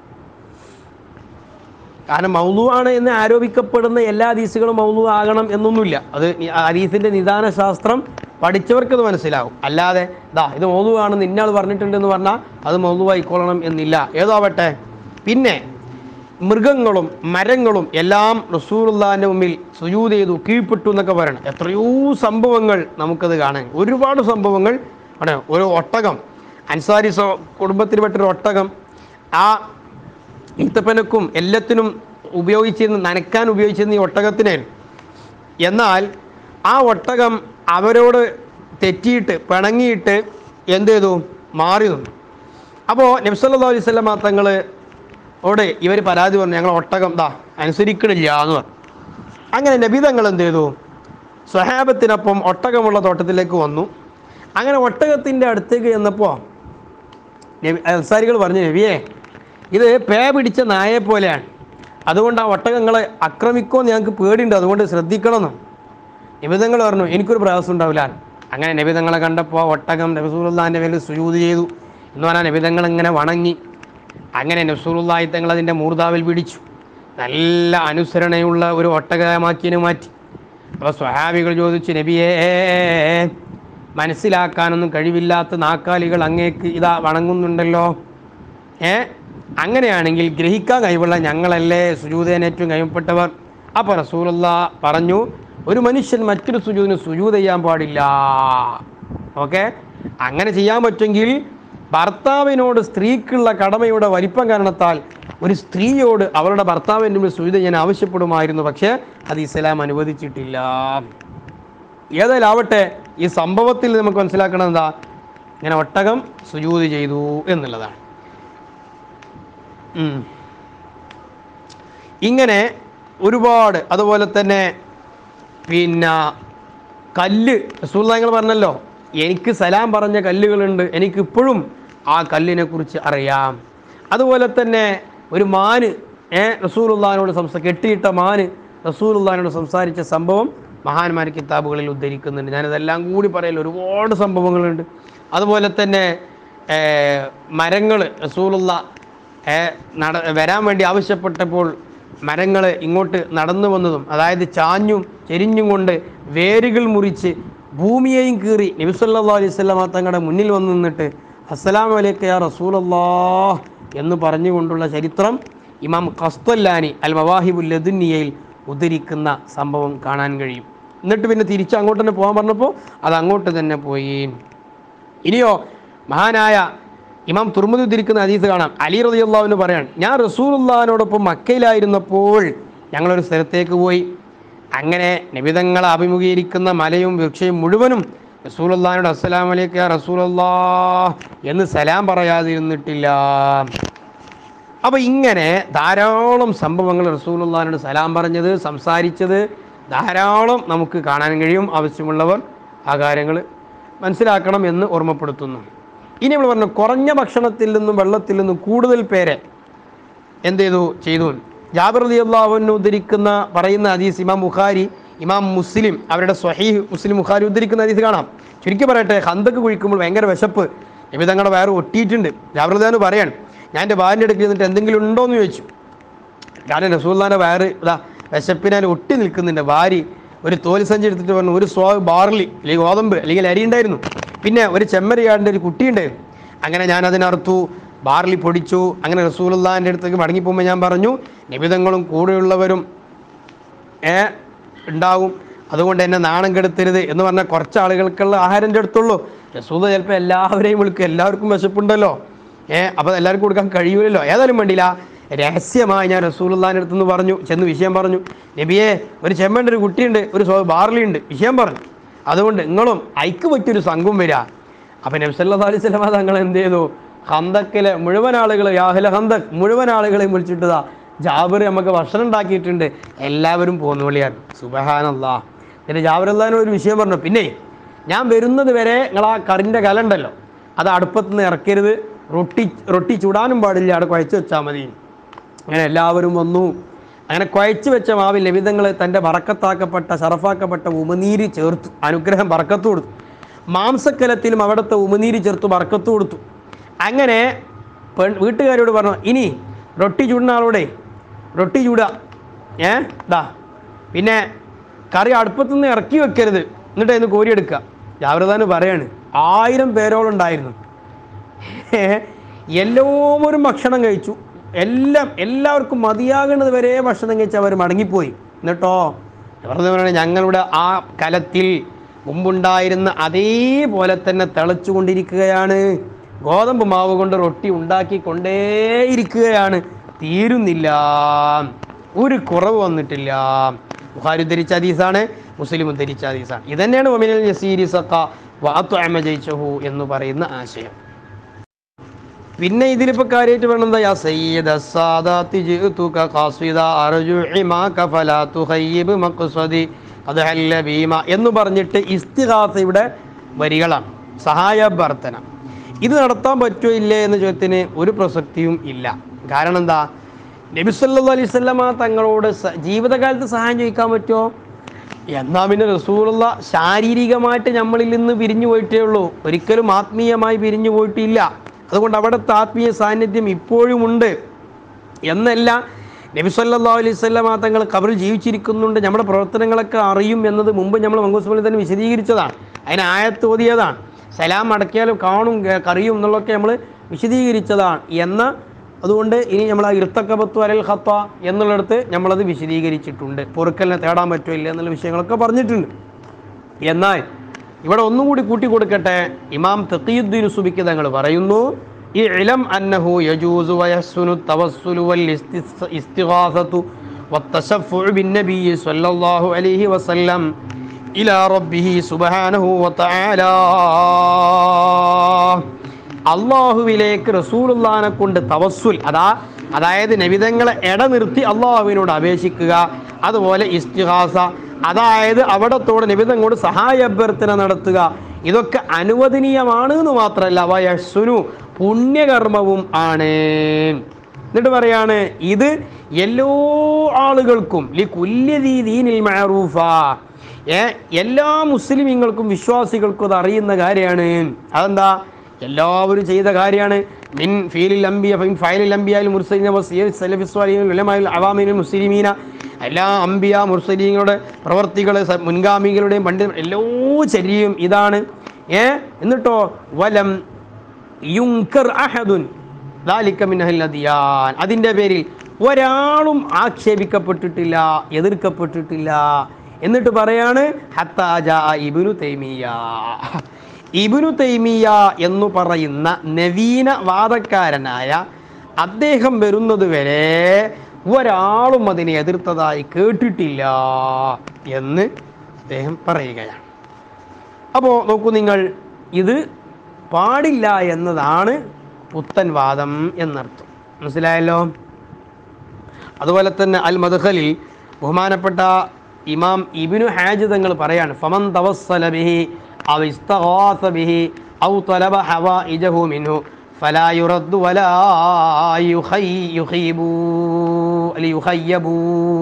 കാരണം മൗലു ആണ് എന്ന് ആരോപിക്കപ്പെടുന്ന എല്ലാ ഹദീസുകളും മൗലു ആകണം എന്നൊന്നുമില്ല അത് ഈ ഹദീസിന്റെ നിദാന ശാസ്ത്രം പഠിച്ചവർക്ക് അത് മനസ്സിലാകും അല്ലാതെ ദാ ഇത് മൗലു ആണെന്ന് ഇന്നയാൾ പറഞ്ഞിട്ടുണ്ട് എന്ന് പറഞ്ഞാൽ അത് മൗലു ആയിക്കൊള്ളണം എന്നില്ല ഏതോ ആവട്ടെ പിന്നെ മൃഗങ്ങളും മരങ്ങളും എല്ലാം റസൂലുള്ളാഹിന്റെ മുമ്പിൽ സുജൂത് ചെയ്തു കീഴ്പ്പെട്ടു എന്നൊക്കെ പറയണം എത്രയോ സംഭവങ്ങൾ നമുക്കത് കാണാൻ ഒരുപാട് സംഭവങ്ങൾ ആണ് ഒരു ഒട്ടകം അൻസാരി സോ- കുടുംബത്തിൽപ്പെട്ടൊരു ഒട്ടകം ആ ഈത്തപ്പനക്കും എല്ലാത്തിനും ഉപയോഗിച്ചിരുന്ന നനക്കാൻ ഉപയോഗിച്ചിരുന്ന ഈ ഒട്ടകത്തിനെ എന്നാൽ ആ ഒട്ടകം അവരോട് തെറ്റിയിട്ട് പിണങ്ങിയിട്ട് എന്ത് ചെയ്തു മാറി നിന്നു അപ്പോൾ നബ്സല്ലാ അലൈഹി സ്വലമ തങ്ങൾ ഓടെ ഇവർ പരാതി പറഞ്ഞു ഞങ്ങൾ ഒട്ടകം ദാ അനുസരിക്കണില്ല എന്ന് പറഞ്ഞു അങ്ങനെ നബി തങ്ങൾ എന്ത് ചെയ്തു സ്വഹാബത്തിനൊപ്പം ഒട്ടകമുള്ള തോട്ടത്തിലേക്ക് വന്നു അങ്ങനെ ഒട്ടകത്തിൻ്റെ അടുത്തേക്ക് ചെന്നപ്പോൾ നബി അൻസാരികൾ പറഞ്ഞു നബിയെ ഇത് പേ പിടിച്ച നായെ പോലെയാണ് അതുകൊണ്ട് ആ ഒട്ടകങ്ങളെ ആക്രമിക്കുമെന്ന് ഞങ്ങൾക്ക് പേടിയുണ്ട് അതുകൊണ്ട് ശ്രദ്ധിക്കണമെന്ന് നിബിതങ്ങൾ പറഞ്ഞു എനിക്കൊരു പ്രയാസം ഉണ്ടാവില്ല അങ്ങനെ നബിതങ്ങളെ കണ്ടപ്പോൾ ഒട്ടകം നബിസൂറുല്ലാൻ്റെ മേൽ സുജൂത് ചെയ്തു എന്ന് പറഞ്ഞാൽ നബിതങ്ങൾ ഇങ്ങനെ വണങ്ങി അങ്ങനെ നബ്സൂറുല്ലാഹി തങ്ങൾ അതിൻ്റെ മൂർധാവിൽ പിടിച്ചു നല്ല അനുസരണയുള്ള ഒരു ഒട്ടകമാക്കിയതിനെ മാറ്റി അപ്പോൾ സ്വഹാബികൾ ചോദിച്ചു നബിയേ മനസ്സിലാക്കാനൊന്നും കഴിവില്ലാത്ത നാക്കാലികൾ അങ്ങേക്ക് ഇതാ വണങ്ങുന്നുണ്ടല്ലോ ഏ അങ്ങനെയാണെങ്കിൽ ഗ്രഹിക്കാൻ കഴിവുള്ള ഞങ്ങളല്ലേ സുജൂതേന് ഏറ്റവും കഴിയപ്പെട്ടവർ അപ്പോൾ റസൂലുള്ള പറഞ്ഞു ഒരു മനുഷ്യൻ മറ്റൊരു സുജൂതിന് സുജൂത് ചെയ്യാൻ പാടില്ല ഓക്കെ അങ്ങനെ ചെയ്യാൻ പറ്റുമെങ്കിൽ ഭർത്താവിനോട് സ്ത്രീക്കുള്ള കടമയുടെ വലിപ്പം കാരണത്താൽ ഒരു സ്ത്രീയോട് അവളുടെ ഭർത്താവിൻ്റെ മുമ്പിൽ സുജൂത് ചെയ്യാൻ ആവശ്യപ്പെടുമായിരുന്നു പക്ഷേ അത് ഇസ്ലാം അനുവദിച്ചിട്ടില്ല ഏതായാലും ആവട്ടെ ഈ സംഭവത്തിൽ നമുക്ക് മനസ്സിലാക്കണം എന്താ ഇങ്ങനെ ഒട്ടകം സുജൂത് ചെയ്തു എന്നുള്ളതാണ് ഉം. ഇങ്ങനെ ഒരുപാട് അതുപോലെ തന്നെ പിന്നെ കല്ല് റസൂൽ പറഞ്ഞല്ലോ എനിക്ക് സലാം പറഞ്ഞ കല്ലുകളുണ്ട് എനിക്കിപ്പോഴും ആ കല്ലിനെ കുറിച്ച് അറിയാം അതുപോലെ തന്നെ ഒരു മാന് ഏ റസൂലുള്ളാഹിനോട് സംസ കെട്ടിയിട്ട മാന് റസൂലുള്ളാഹിനോട് സംസാരിച്ച സംഭവം മഹാന്മാർ കിതാബുകളിൽ ഉദ്ധരിക്കുന്നുണ്ട് ഞാനതെല്ലാം കൂടി പറയൽ ഒരുപാട് സംഭവങ്ങളുണ്ട് അതുപോലെ തന്നെ മരങ്ങൾ റസൂലുള്ള ഏ, നട വരാൻ വേണ്ടി ആവശ്യപ്പെട്ടപ്പോൾ മരങ്ങൾ ഇങ്ങോട്ട് നടന്നു വന്നതും അതായത് ചാഞ്ഞും ചെരിഞ്ഞും കൊണ്ട് വേരുകൾ മുറിച്ച് ഭൂമിയെയും കീറി നബിസല്ലാ അലൈഹി സ്വലാമ തങ്ങളുടെ മുന്നിൽ വന്ന് നിന്നിട്ട് അസ്സലാമു അലൈക്ക യാ റസൂലല്ലാ എന്ന് പറഞ്ഞുകൊണ്ടുള്ള ചരിത്രം ഇമാം ഖസ്തല്ലാനി അൽ മവാഹിബുൽ ലദുന്നിയയിൽ ഉദ്ധരിക്കുന്ന സംഭവം കാണാൻ കഴിയും എന്നിട്ട് പിന്നെ തിരിച്ച് അങ്ങോട്ട് തന്നെ പോകാൻ പറഞ്ഞപ്പോൾ അത് അങ്ങോട്ട് തന്നെ പോയി ഇനിയോ മഹാനായ ഇമാം തുർമുദ് ഉദ്ധരിക്കുന്ന ഹദീസ് കാണാം അലി റളിയല്ലാഹുവിന് പറയാണ് ഞാൻ റസൂലുള്ളാഹിനോടൊപ്പം മക്കയിലായിരുന്നപ്പോൾ ഞങ്ങളൊരു സ്ഥലത്തേക്ക് പോയി അങ്ങനെ നബിതങ്ങളെ അഭിമുഖീകരിക്കുന്ന മലയും വൃക്ഷയും മുഴുവനും റസൂലുള്ളാഹിനോട് അസ്സലാം വലൈക്കും യാ റസൂലല്ലാ എന്ന് സലാം പറയാതിരുന്നിട്ടില്ല അപ്പോൾ ഇങ്ങനെ ധാരാളം സംഭവങ്ങൾ റസൂലുള്ളാഹിനോട് സലാം പറഞ്ഞത് സംസാരിച്ചത് ധാരാളം നമുക്ക് കാണാൻ കഴിയും ആവശ്യമുള്ളവർ ആ കാര്യങ്ങൾ മനസ്സിലാക്കണം എന്ന് ഓർമ്മപ്പെടുത്തുന്നു ഇനി നമ്മൾ പറഞ്ഞു കുറഞ്ഞ ഭക്ഷണത്തിൽ നിന്നും വെള്ളത്തിൽ നിന്നും കൂടുതൽ പേരെ എന്ത് ചെയ്തു ചെയ്തു ജാബിർ അലി അള്ളാഹുവിന് ഉദ്ധരിക്കുന്ന പറയുന്ന ഹദീസ് ഇമാം ബുഖാരി ഇമാം മുസ്ലിം അവരുടെ സ്വഹീഹ് മുസ്ലിം ബുഖാരി ഉദ്ധരിക്കുന്ന ഹദീസ് കാണാം ചുരുക്കി പറയട്ടെ ഹന്തക്ക് കുഴിക്കുമ്പോൾ ഭയങ്കര വിശപ്പ് നബി തങ്ങളുടെ വയറ് ഒട്ടിയിട്ടുണ്ട് ജാബിർ അലിദാന് പറയാണ് ഞാൻ എൻ്റെ ഭാര്യൻ്റെ അടുക്കൽ നിന്നിട്ട് എന്തെങ്കിലും ഉണ്ടോ എന്ന് ചോദിച്ചു കാരണം റസൂല്ലാൻ്റെ വയറ് ഇതാ വിശപ്പിനാൽ ഒട്ടി നിൽക്കുന്നുണ്ട് ഭാര്യ ഒരു തോൽ സഞ്ചി എടുത്തിട്ട് പറഞ്ഞു ഒരു സ്വാ ബാർലി അല്ലെങ്കിൽ ഗോതമ്പ് അല്ലെങ്കിൽ അരി ഉണ്ടായിരുന്നു പിന്നെ ഒരു ചെമ്മരിയാടിൻ്റെ ഒരു കുട്ടിയുണ്ടായിരുന്നു അങ്ങനെ ഞാൻ അതിനറുത്തു ബാർലി പൊടിച്ചു അങ്ങനെ റസൂലുള്ളാൻ്റെ അടുത്തേക്ക് മടങ്ങിപ്പോകുമ്പോൾ ഞാൻ പറഞ്ഞു നിബിതങ്ങളും കൂടെയുള്ളവരും ഏ ഉണ്ടാകും അതുകൊണ്ട് എന്നെ നാണം കെടുത്തരുത് എന്ന് പറഞ്ഞാൽ കുറച്ച് ആളുകൾക്കുള്ള ആഹാരം എൻ്റെ അടുത്തുള്ളൂ റസൂല ചിലപ്പോൾ എല്ലാവരെയും വിളിക്കും എല്ലാവർക്കും വിശപ്പുണ്ടല്ലോ ഏ അപ്പോൾ എല്ലാവർക്കും കൊടുക്കാൻ കഴിയൂലല്ലോ ഏതായാലും വേണ്ടിയില്ല രഹസ്യമായി ഞാൻ റസൂലുള്ളാൻ്റെ അടുത്തുനിന്ന് പറഞ്ഞു ചെന്ന് വിഷയം പറഞ്ഞു നബിയെ ഒരു ചെമ്മേണ്ട ഒരു കുട്ടിയുണ്ട് ഒരു സ്വ- ബാർലി ഉണ്ട് വിഷയം പറഞ്ഞു അതുകൊണ്ട് നിങ്ങളും ഐക്ക് പറ്റിയൊരു സംഘം വരിക അപ്പം നബ്സല്ലാ അലൈഹി സ്വലമ തങ്ങൾ എന്ത് ചെയ്തു ഹന്തക്കിലെ മുഴുവൻ ആളുകൾ യാഹല ഹന്തക് മുഴുവൻ ആളുകളെയും വിളിച്ചിട്ടതാ ജാബിർ നമുക്ക് ഭക്ഷണം ഉണ്ടാക്കിയിട്ടുണ്ട് എല്ലാവരും പോന്നു വിളിയാണ് സുബഹാനല്ലാ പിന്നെ ജാബിർ അള്ളഹാൻ ഒരു വിഷയം പറഞ്ഞു പിന്നെ ഞാൻ വരുന്നത് വരെ നിങ്ങൾ ആ കറിൻ്റെ കല ഉണ്ടല്ലോ അത് അടുപ്പത്ത് നിന്ന് ഇറക്കരുത് റൊട്ടി റൊട്ടി ചുടാനും പാടില്ല അവിടെ കുഴച്ച് വെച്ചാൽ മതി അങ്ങനെ എല്ലാവരും വന്നു അങ്ങനെ കുഴച്ച് വെച്ച മാവിൽ ലഭിതങ്ങൾ തൻ്റെ വറക്കത്താക്കപ്പെട്ട ഷറഫാക്കപ്പെട്ട ഉമനീര് ചേർത്തു അനുഗ്രഹം വറക്കത്ത് കൊടുത്തു മാംസക്കലത്തിലും അവിടുത്തെ ഉമനീര് ചേർത്ത് വറക്കത്ത് കൊടുത്തു അങ്ങനെ പെൺ വീട്ടുകാരോട് പറഞ്ഞു ഇനി റൊട്ടി ചൂടുന്ന ആളോടെ റൊട്ടി ചൂടുക ഏ ഇതാ പിന്നെ കറി അടുപ്പത്തു നിന്ന് ഇറക്കി വെക്കരുത് എന്നിട്ട് അതിന് കോരിയെടുക്കുക ജാഗ്രതാന് പറയാണ് ആയിരം പേരോളം ഉണ്ടായിരുന്നു എല്ലാവരും ഭക്ഷണം കഴിച്ചു എല്ലാം എല്ലാവർക്കും മതിയാകുന്നത് വരെ ഭക്ഷണം കഴിച്ച് അവർ മടങ്ങിപ്പോയി എന്നിട്ടോ വെറുതെ പറയുന്നത് ഞങ്ങളുടെ ആ കലത്തിൽ മുമ്പുണ്ടായിരുന്ന അതേപോലെ തന്നെ തിളച്ചുകൊണ്ടിരിക്കുകയാണ് ഗോതമ്പ് മാവ് കൊണ്ട് റൊട്ടി ഉണ്ടാക്കിക്കൊണ്ടേയിരിക്കുകയാണ് തീരുന്നില്ല ഒരു കുറവ് വന്നിട്ടില്ല ബുഖാരി ഉദ്ധരിച്ച ഹദീസാണ് മുസ്ലിം ഉദ്ധരിച്ച ഹദീസാണ് ഇതന്നെയാണ് ഒമിനൽ യസീരി സക്ക വാത്തു അമ ജയിച്ചഹു എന്ന് പറയുന്ന ആശയം പിന്നെ ഇതിലിപ്പോ കാര്യമായിട്ട് വേണമെന്താ യാ സയ്യിദ സാദാത്തി ജിഅ്തുക ഖാസിദ അർജു ഇമാക ഫലാ തുഖയ്യിബ് മഖ്സദി അത് ഹല്ല ബീമ എന്ന് പറഞ്ഞിട്ട് ഇസ്തിഹാസയുടെ വരികളാണ് സഹായാഭ്യർത്ഥന ഇത് നടത്താൻ പറ്റുമോ ഇല്ലേ എന്ന ചോദ്യത്തിന് ഒരു പ്രസക്തിയും ഇല്ല കാരണം എന്താ നബി സല്ലല്ലാഹു അലൈഹി വസല്ലമ തങ്ങളോട് സ- ജീവിതകാലത്ത് സഹായം ചോദിക്കാൻ പറ്റുമോ എന്നാ പിന്നെ റസൂലുള്ള ശാരീരികമായിട്ട് നമ്മളിൽ നിന്ന് പിരിഞ്ഞു പോയിട്ടേ ഉള്ളൂ ഒരിക്കലും ആത്മീയമായി പിരിഞ്ഞു പോയിട്ടില്ല അതുകൊണ്ട് അവിടുത്തെ ആത്മീയ സാന്നിധ്യം ഇപ്പോഴുമുണ്ട് എന്നല്ല നബി സല്ലല്ലാഹു അലൈഹി വസല്ലമ തങ്ങൾ കബറിൽ ജീവിച്ചിരിക്കുന്നുണ്ട് നമ്മുടെ പ്രവർത്തനങ്ങളൊക്കെ അറിയും എന്നത് മുമ്പ് നമ്മൾ മംഗൂസ്മലി തന്നെ വിശദീകരിച്ചതാണ് അതിന് ആയത്ത് ഓതിയതാണ് സലാം അടക്കിയാലും കാണും കേ- കറിയും എന്നുള്ളതൊക്കെ നമ്മൾ വിശദീകരിച്ചതാണ് എന്ന അതുകൊണ്ട് ഇനി നമ്മൾ ആ ഇർത്തക്കബത്തു അലൽ ഖത്ത എന്നുള്ളിടത്ത് നമ്മളത് വിശദീകരിച്ചിട്ടുണ്ട് പൊറുക്കലിനെ തേടാൻ പറ്റുമോ ഇല്ല എന്നുള്ള വിഷയങ്ങളൊക്കെ പറഞ്ഞിട്ടുണ്ട് എന്നാൽ ഇവിടെ ഒന്നും കൂടി കൂട്ടി കൊടുക്കട്ടെ ഇമാം തഖീദ്ദീൻ സുബിക്ക് തങ്ങൾ പറയുന്നു ഈ ഇലം അന്നഹു യജൂസു വയസ്സുനു തവസ്സുലു വൽ ഇസ്തിസ്- ഇസ്തിഗാസത്തു والتشفع بالنبي صلى الله عليه وسلم إلى ربه سبحانه وتعالى അള്ളാഹുവിലേക്ക് റസൂലുള്ളാനെ കൊണ്ട് തവസ്സുൽ അതാ അതായത് നബിതങ്ങളെ ഇടനിർത്തി അള്ളാഹുവിനോട് അപേക്ഷിക്കുക അതുപോലെ ഇസ്തിഹാസ അതായത് അവിടത്തോടെ നിബിതങ്ങളോട് സഹായ അഭ്യർത്ഥന നടത്തുക ഇതൊക്കെ അനുവദനീയമാണ് എന്ന് മാത്രമല്ല വയസ്സുനു പുണ്യകർമ്മവും ആണ് എന്നിട്ട് പറയാണ് ഇത് എല്ലാ ആളുകൾക്കും ലി കുല്യദീ ദീനിൽ മഅറൂഫ ഏ എല്ലാ മുസ്ലിമീങ്ങൾക്കും വിശ്വാസികൾക്കും അത് അറിയുന്ന കാര്യമാണ് അതെന്താ എല്ലാവരും ചെയ്ത കാര്യമാണ് മിൻ ഫീലിൽ അംബിയ ഫിൻ ഫൈലിൽ അംബിയാൽ മുർസലീന വസിയ സലഫിസ്വാലിയും ഉലമായിൽ അവാമിനും മുസ്ലിമീന എല്ലാ അംബിയ മുർസലീങ്ങളുടെ പ്രവർത്തികൾ മുൻഗാമികളുടെയും പണ്ഡിത എല്ലാ ചര്യയും ഇതാണ് ഏ എന്നിട്ടോ വലം യുങ്കർ അഹദുൻ ദാലിക മിനഹൽ അദിയാൻ അതിൻ്റെ പേരിൽ ഒരാളും ആക്ഷേപിക്കപ്പെട്ടിട്ടില്ല എതിർക്കപ്പെട്ടിട്ടില്ല എന്നിട്ട് പറയാണ് ഹത്താജ ഇബിനു തൈമിയ ഇബിനു തൈമിയ എന്ന് പറയുന്ന നവീന വാദക്കാരനായ അദ്ദേഹം വരുന്നത് വരെ ഒരാളും അതിനെ എതിർത്തതായി കേട്ടിട്ടില്ല എന്ന് അദ്ദേഹം പറയുകയാണ് അപ്പോൾ നോക്കൂ നിങ്ങൾ ഇത് പാടില്ല എന്നതാണ് പുത്തൻ വാദം എന്നർത്ഥം മനസ്സിലായല്ലോ അതുപോലെ തന്നെ അൽ മദ്ഖലിൽ ബഹുമാനപ്പെട്ട ഇമാം ഇബിനു ഹാജ് തങ്ങൾ പറയാണ് ഫമൻ തവസ്സല ബിഹി ഔ ഇസ്തഗാസ ബിഹി ഔ തലബ ഹവാഇജഹു മിൻഹു ഫലാ യുറദ്ദു വലാ യുഖൈ യുഖീബു അലി യുഖയ്യബു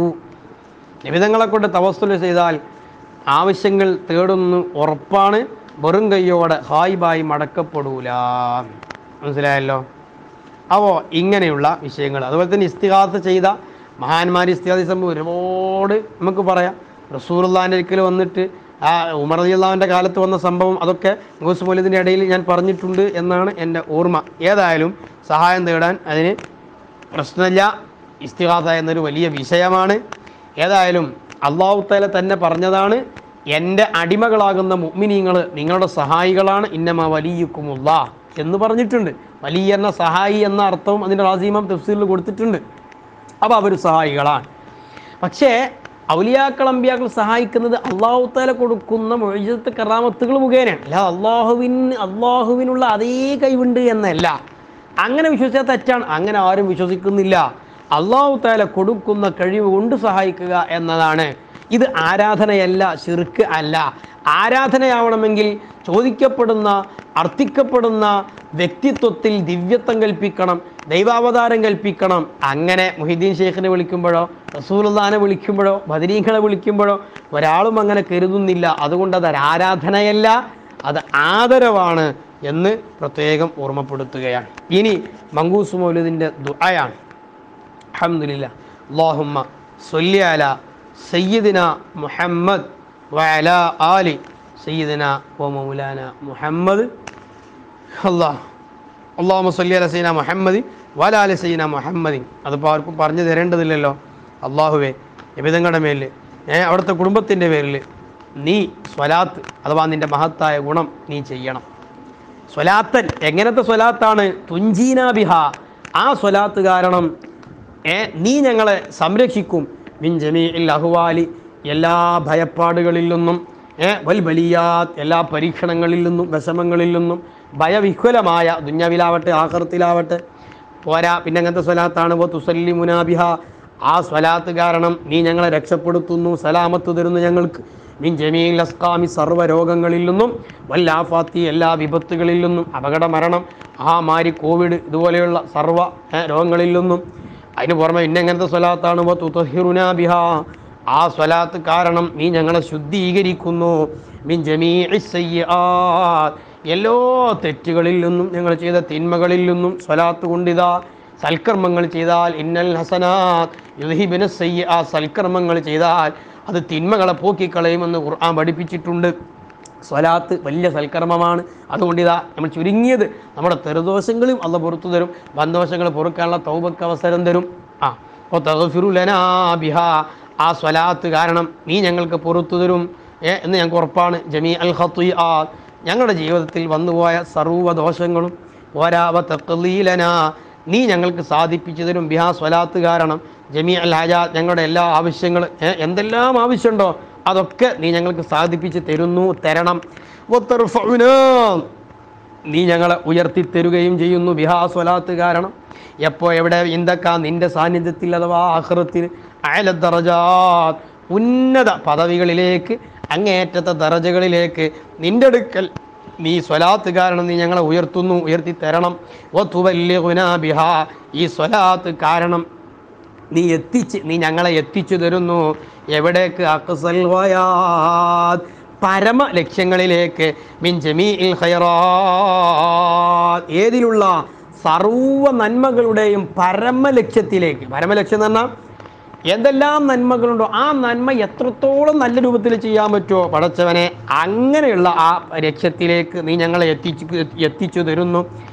നിമിതങ്ങളെ കൊണ്ട് തവസ്സുൽ ചെയ്താൽ ആവശ്യങ്ങൾ തേടുന്നു ഉറപ്പാണ് വെറും കൈയോടെ ഹായിബായി മടക്കപ്പെടൂല മനസ്സിലായല്ലോ അപ്പോൾ ഇങ്ങനെയുള്ള വിഷയങ്ങൾ അതുപോലെ തന്നെ ഇസ്തിഹാസ ചെയ്ത മഹാന്മാർ ഇസ്തിഹാസ സംഭവം ഒരുപാട് നമുക്ക് പറയാം റസൂറുല്ലാൻ്റെ ഒരിക്കൽ വന്നിട്ട് ആ ഉമർ അള്ളാഹുവിൻ്റെ കാലത്ത് വന്ന സംഭവം അതൊക്കെ ഗോസ് മൗലിദിൻ്റെ ഇടയിൽ ഞാൻ പറഞ്ഞിട്ടുണ്ട് എന്നാണ് എൻ്റെ ഓർമ്മ ഏതായാലും സഹായം തേടാൻ അതിന് പ്രശ്നമില്ല ഇസ്തിഹാസ എന്നൊരു വലിയ വിഷയമാണ് ഏതായാലും അള്ളാഹു താല തന്നെ പറഞ്ഞതാണ് എൻ്റെ അടിമകളാകുന്ന മുഅ്മിനീങ്ങൾ നിങ്ങളുടെ സഹായികളാണ് ഇന്നമ വലിയുക്കുമുള്ള എന്ന് പറഞ്ഞിട്ടുണ്ട് വലിയ എന്ന സഹായി എന്ന അർത്ഥവും അതിൻ്റെ റാസീമം തഫ്സീറിൽ കൊടുത്തിട്ടുണ്ട് അപ്പോൾ അവർ സഹായികളാണ് പക്ഷേ ഔലിയാക്കൾ അമ്പിയാക്കൾ സഹായിക്കുന്നത് അള്ളാഹു താല കൊടുക്കുന്ന മൊഴിജത്ത് കറാമത്തുകൾ മുഖേനയാണ് അല്ല അള്ളാഹുവിന് അള്ളാഹുവിനുള്ള അതേ കഴിവുണ്ട് എന്നല്ല അങ്ങനെ വിശ്വസിച്ചാൽ തെറ്റാണ് അങ്ങനെ ആരും വിശ്വസിക്കുന്നില്ല അള്ളാഹു താല കൊടുക്കുന്ന കഴിവ് കൊണ്ട് സഹായിക്കുക എന്നതാണ് ഇത് ആരാധനയല്ല ശിർക്ക് അല്ല ആരാധനയാവണമെങ്കിൽ ചോദിക്കപ്പെടുന്ന അർത്ഥിക്കപ്പെടുന്ന വ്യക്തിത്വത്തിൽ ദിവ്യത്വം കൽപ്പിക്കണം ദൈവാവതാരം കൽപ്പിക്കണം അങ്ങനെ മുഹിദ്ദീൻ ഷെയ്ഖിനെ വിളിക്കുമ്പോഴോ റസൂലുള്ളാനെ വിളിക്കുമ്പോഴോ ബദരീങ്ങളെ വിളിക്കുമ്പോഴോ ഒരാളും അങ്ങനെ കരുതുന്നില്ല അതുകൊണ്ട് അത് ആരാധനയല്ല അത് ആദരവാണ് എന്ന് പ്രത്യേകം ഓർമ്മപ്പെടുത്തുകയാണ് ഇനി മങ്കൂസ് മൗലിദിൻ്റെ ദുആയാണ് അൽഹംദുലില്ല അല്ലാഹുമ്മ സ്വല്ലി അല സയ്യിദിന മുഹമ്മദ് വഅല ആലി സയ്യിദിന വ മൗലാന മുഹമ്മദ് അല്ലാഹ് അള്ളാഹു സല്ലി അല സൈന മുഹമ്മദ് വല അല സൈന മുഹമ്മദിൻ അതിപ്പോൾ ആർക്കും പറഞ്ഞു തരേണ്ടതില്ലല്ലോ അള്ളാഹുവേ നിബിതങ്ങളുടെ മേലിൽ ഏ അവിടുത്തെ കുടുംബത്തിൻ്റെ പേരിൽ നീ സ്വലാത്ത് അഥവാ നിൻ്റെ മഹത്തായ ഗുണം നീ ചെയ്യണം സ്വലാത്തൻ എങ്ങനത്തെ സ്വലാത്താണ് തുഞ്ചീന ബിഹ ആ സ്വലാത്ത് കാരണം ഏ നീ ഞങ്ങളെ സംരക്ഷിക്കും മിൻ ജമീ അഹ്വാലി എല്ലാ ഭയപ്പാടുകളിൽ നിന്നും ഏ വൽ ബലിയാത്ത് എല്ലാ പരീക്ഷണങ്ങളിൽ നിന്നും വിഷമങ്ങളിൽ നിന്നും ഭയവിഹ്വലമായ ദുഞ്ഞവിലാവട്ടെ ആഹൃത്തിലാവട്ടെ പോരാ പിന്നെ അങ്ങനത്തെ സ്വലാത്താണ് വോ തുസല്ലി മുനാബിഹ ആ സ്വലാത്ത് കാരണം നീ ഞങ്ങളെ രക്ഷപ്പെടുത്തുന്നു സലാമത്ത് തരുന്നു ഞങ്ങൾക്ക് മിൻ ജമീൽ അസ്കാമി സർവ്വ രോഗങ്ങളിൽ നിന്നും വല്ലാഫാത്തി എല്ലാ വിപത്തുകളിൽ നിന്നും അപകട മരണം ആ മാരി കോവിഡ് ഇതുപോലെയുള്ള സർവ്വ ഏ, രോഗങ്ങളിൽ നിന്നും അതിന് പുറമെ ഇന്ന എങ്ങനത്തെ സ്വലാത്താണ് വോ തുതഹിറുനാ ബിഹ ആ സ്വലാത്ത് കാരണം നീ ഞങ്ങളെ ശുദ്ധീകരിക്കുന്നു മിൻ ജമീ എല്ലാ തെറ്റുകളിൽ നിന്നും ഞങ്ങൾ ചെയ്ത തിന്മകളിൽ നിന്നും സ്വലാത്ത് കൊണ്ടിതാ സൽക്കർമ്മങ്ങൾ ചെയ്താൽ ഇന്നൽ ഹസനാത്ത് യുഹിബിന് സയ്യ ആ സൽക്കർമ്മങ്ങൾ ചെയ്താൽ അത് തിന്മകളെ പോക്കിക്കളയുമെന്ന് ഖുർആൻ പഠിപ്പിച്ചിട്ടുണ്ട് സ്വലാത്ത് വലിയ സൽക്കർമ്മമാണ് അതുകൊണ്ട് ഇതാ നമ്മൾ ചുരുങ്ങിയത് നമ്മുടെ തെറുദോഷങ്ങളും അല്ല പുറത്തു തരും ബന്ധവശങ്ങൾ പൊറുക്കാനുള്ള തൗബക്ക് അവസരം തരും ആ അപ്പോൾ തഗഫിറുലനാ ബിഹ ആ സ്വലാത്ത് കാരണം നീ ഞങ്ങൾക്ക് പുറത്തു തരും ഏ എന്ന് ഞങ്ങൾക്ക് ഉറപ്പാണ് ജമീ അൽ ഖത്വി ആ ഞങ്ങളുടെ ജീവിതത്തിൽ വന്നുപോയ സർവ്വ ദോഷങ്ങളും പോരാവ തക്കലീലന നീ ഞങ്ങൾക്ക് സാധിപ്പിച്ചു തരും ബിഹാ സ്വലാത്ത് കാരണം ജമീ അൽ ഹജ ഞങ്ങളുടെ എല്ലാ ആവശ്യങ്ങൾ ഏ, എന്തെല്ലാം ആവശ്യമുണ്ടോ അതൊക്കെ നീ ഞങ്ങൾക്ക് സാധിപ്പിച്ച് തരുന്നു തരണം വത്തർഫഉനാ നീ ഞങ്ങളെ ഉയർത്തി തരുകയും ചെയ്യുന്നു ബിഹാ സ്വലാത്ത് കാരണം എപ്പോൾ എവിടെ ഇന്തൊക്കെ നിന്റെ സാന്നിധ്യത്തിൽ അഥവാ ആഹ്റത്തിൽ അയല ദറജാത്ത് ഉന്നത പദവികളിലേക്ക് അങ്ങേയറ്റത്തെ ദറജകളിലേക്ക് നിന്റെ അടുക്കൽ നീ സ്വലാത്ത് കാരണം നീ ഞങ്ങളെ ഉയർത്തുന്നു ഉയർത്തി തരണം ഓ തുവല്യ ബിഹ ഈ സ്വലാത്ത് കാരണം നീ എത്തിച്ച് നീ ഞങ്ങളെ എത്തിച്ചു തരുന്നു എവിടേക്ക് അക്സൽ വയാത് പരമ ലക്ഷ്യങ്ങളിലേക്ക് മിൻ ജമീഇൽ ഖൈറാത്ത് ഏതിലുള്ള സർവ നന്മകളുടെയും പരമ ലക്ഷ്യത്തിലേക്ക് പരമ ലക്ഷ്യം എന്ന് പറഞ്ഞാൽ എന്തെല്ലാം നന്മകളുണ്ടോ ആ നന്മ എത്രത്തോളം നല്ല രൂപത്തിൽ ചെയ്യാൻ പറ്റുമോ പടച്ചവനെ അങ്ങനെയുള്ള ആ ലക്ഷ്യത്തിലേക്ക് നീ ഞങ്ങളെ എത്തിച്ചു എത്തിച്ചു തരുന്നു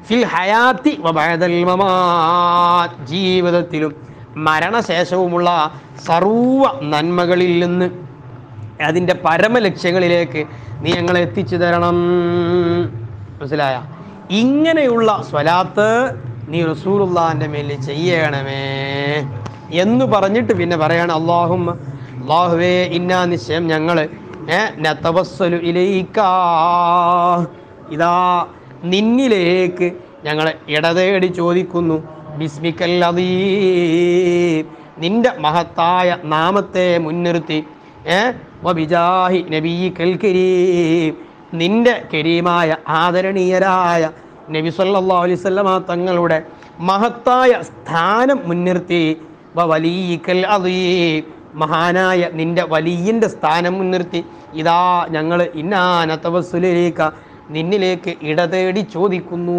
ഫിൽ ഹയാത്തി വബഅദൽ മമാത് ജീവിതത്തിലും മരണശേഷവുമുള്ള സർവ നന്മകളിൽ നിന്ന് അതിൻ്റെ പരമലക്ഷ്യങ്ങളിലേക്ക് നീ ഞങ്ങളെ എത്തിച്ചു തരണം മനസ്സിലായ ഇങ്ങനെയുള്ള സ്വലാത്ത് നീ റസൂലുള്ളാന്റെ മേലിൽ ചെയ്യണമേ എന്ന് പറഞ്ഞിട്ട് പിന്നെ പറയാണ് അള്ളാഹും അള്ളാഹുവേ ഇന്നാ നിശ്ചയം ഞങ്ങൾ നത്തവസ്സലു ഇലയിക്കാ ഇതാ നിന്നിലേക്ക് ഞങ്ങൾ ഇടതേടി ചോദിക്കുന്നു ബിസ്മിക്കൽ അദീം നിന്റെ മഹത്തായ നാമത്തെ മുൻനിർത്തി ഏ വബിജാഹി നബീക്കൽ കരീം നിന്റെ കരീമായ ആദരണീയരായ നബി സല്ലല്ലാഹു അലൈഹി വസല്ലമ തങ്ങളുടെ മഹത്തായ സ്ഥാനം മുൻനിർത്തി വലിയക്കൽ അദീം മഹാനായ നിന്റെ വലിയൻ്റെ സ്ഥാനം മുൻനിർത്തി ഇതാ ഞങ്ങൾ ഇന്നാനത്തവസുലേക്ക് നിന്നിലേക്ക് ഇടതേടി ചോദിക്കുന്നു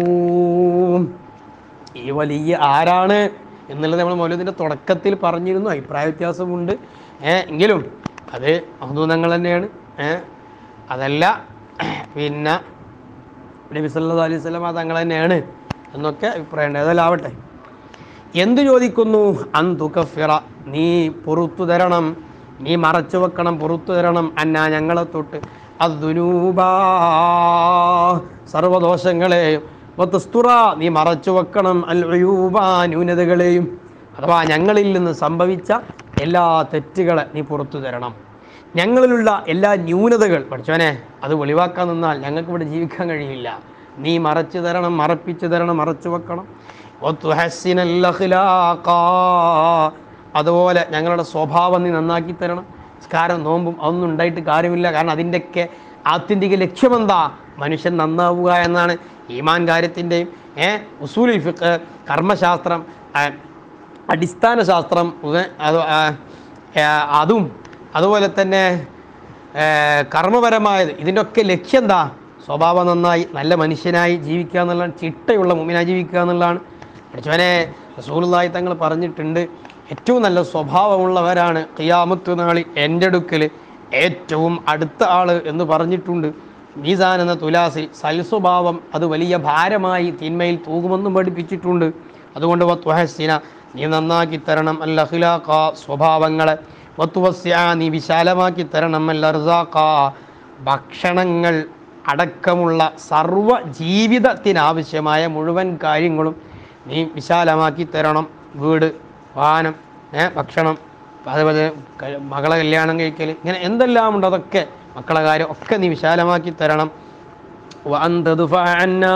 ഈ വലിയ ആരാണ് എന്നുള്ളത് നമ്മൾ മൗലൂദിൻ്റെ തുടക്കത്തിൽ പറഞ്ഞിരുന്നു അഭിപ്രായ വ്യത്യാസമുണ്ട് ഏ, എങ്കിലും അത് മഹദൂതങ്ങൾ തന്നെയാണ് ഏ, അതല്ല പിന്നെ നബി സല്ലല്ലാഹു അലൈഹി വസല്ലമ തങ്ങൾ തന്നെയാണ് എന്നൊക്കെ അഭിപ്രായമുണ്ട് അതല്ലാവട്ടെ എന്തു ചോദിക്കുന്നു അന്തുക്കഫിറ നീ പുറത്തു തരണം നീ മറച്ചു വെക്കണം പുറത്തു തരണം അന്ന ഞങ്ങളെ തൊട്ട് അദ്ദുനൂബാ സർവദോഷങ്ങളെയും വത്തുസ്തുറ നീ മറച്ചു വെക്കണം അൽ ഉയൂബാ ന്യൂനതകളെയും അഥവാ ഞങ്ങളിൽ നിന്ന് സംഭവിച്ച എല്ലാ തെറ്റുകളെ നീ പുറത്തു തരണം ഞങ്ങളിലുള്ള എല്ലാ ന്യൂനതകൾ പഠിച്ചവനെ അത് വെളിവാക്കാൻ നിന്നാൽ ഞങ്ങൾക്ക് ഇവിടെ ജീവിക്കാൻ കഴിയില്ല നീ മറച്ചു തരണം മറപ്പിച്ചു തരണം മറച്ചു വെക്കണം വതുഹസ്സിനൽ അഖ്ലാഖാ. അതുപോലെ ഞങ്ങളുടെ സ്വഭാവം നീ നന്നാക്കി തരണം നിസ്കാരം നോമ്പും അതൊന്നും ഉണ്ടായിട്ട് കാര്യമില്ല കാരണം അതിൻ്റെയൊക്കെ ആത്യന്തിക ലക്ഷ്യമെന്താ മനുഷ്യൻ നന്നാവുക എന്നാണ് ഈമാൻ കാര്യത്തിൻ്റെയും ഏ ഉസൂലി ഫിഖ് കർമ്മശാസ്ത്രം ആ, അടിസ്ഥാന ശാസ്ത്രം ഉവ- അത് ആ, ആ, അതും അതുപോലെ തന്നെ ഏ, കർമ്മപരമായത് ഇതിൻ്റെ ഒക്കെ ലക്ഷ്യം എന്താ സ്വഭാവം നന്നായി നല്ല മനുഷ്യനായി ജീവിക്കുക എന്നുള്ളതാണ് ചിട്ടയുള്ള മുമ്പിനായി ജീവിക്കുക എന്നുള്ളതാണ് പഠിച്ചവനെ റസൂലുള്ളാഹി തങ്ങൾ പറഞ്ഞിട്ടുണ്ട് ഏറ്റവും നല്ല സ്വഭാവമുള്ളവരാണ് ഖിയാമത്ത് നാളിൽ എൻ്റെ അടുക്കൽ ഏറ്റവും അടുത്ത ആള് എന്ന് പറഞ്ഞിട്ടുണ്ട് മീസാൻ എന്ന തുലാസിൽ സൽസ്വഭാവം അത് വലിയ ഭാരമായി തിന്മയിൽ തൂകുമെന്നും പഠിപ്പിച്ചിട്ടുണ്ട് അതുകൊണ്ട് വത്വഹസിന നീ നന്നാക്കി തരണം അൽ അഖ്ലാഖ സ്വഭാവങ്ങളെ വത്തുവസ്യ നീ വിശാലമാക്കി തരണം അൽ അർസാഖ ഭക്ഷണങ്ങൾ അടക്കമുള്ള സർവ ജീവിതത്തിനാവശ്യമായ മുഴുവൻ കാര്യങ്ങളും നീ വിശാലമാക്കി തരണം വീട് വാഹനം ഏ, ഭക്ഷണം അതേപോലെ ക- മകളെ കല്യാണം കഴിക്കൽ ഇങ്ങനെ എന്തെല്ലാം ഉണ്ട് അതൊക്കെ മക്കളെ കാര്യം ഒക്കെ നീ വിശാലമാക്കി തരണം വഅൻ തദ്ഫഅ അന്നാ.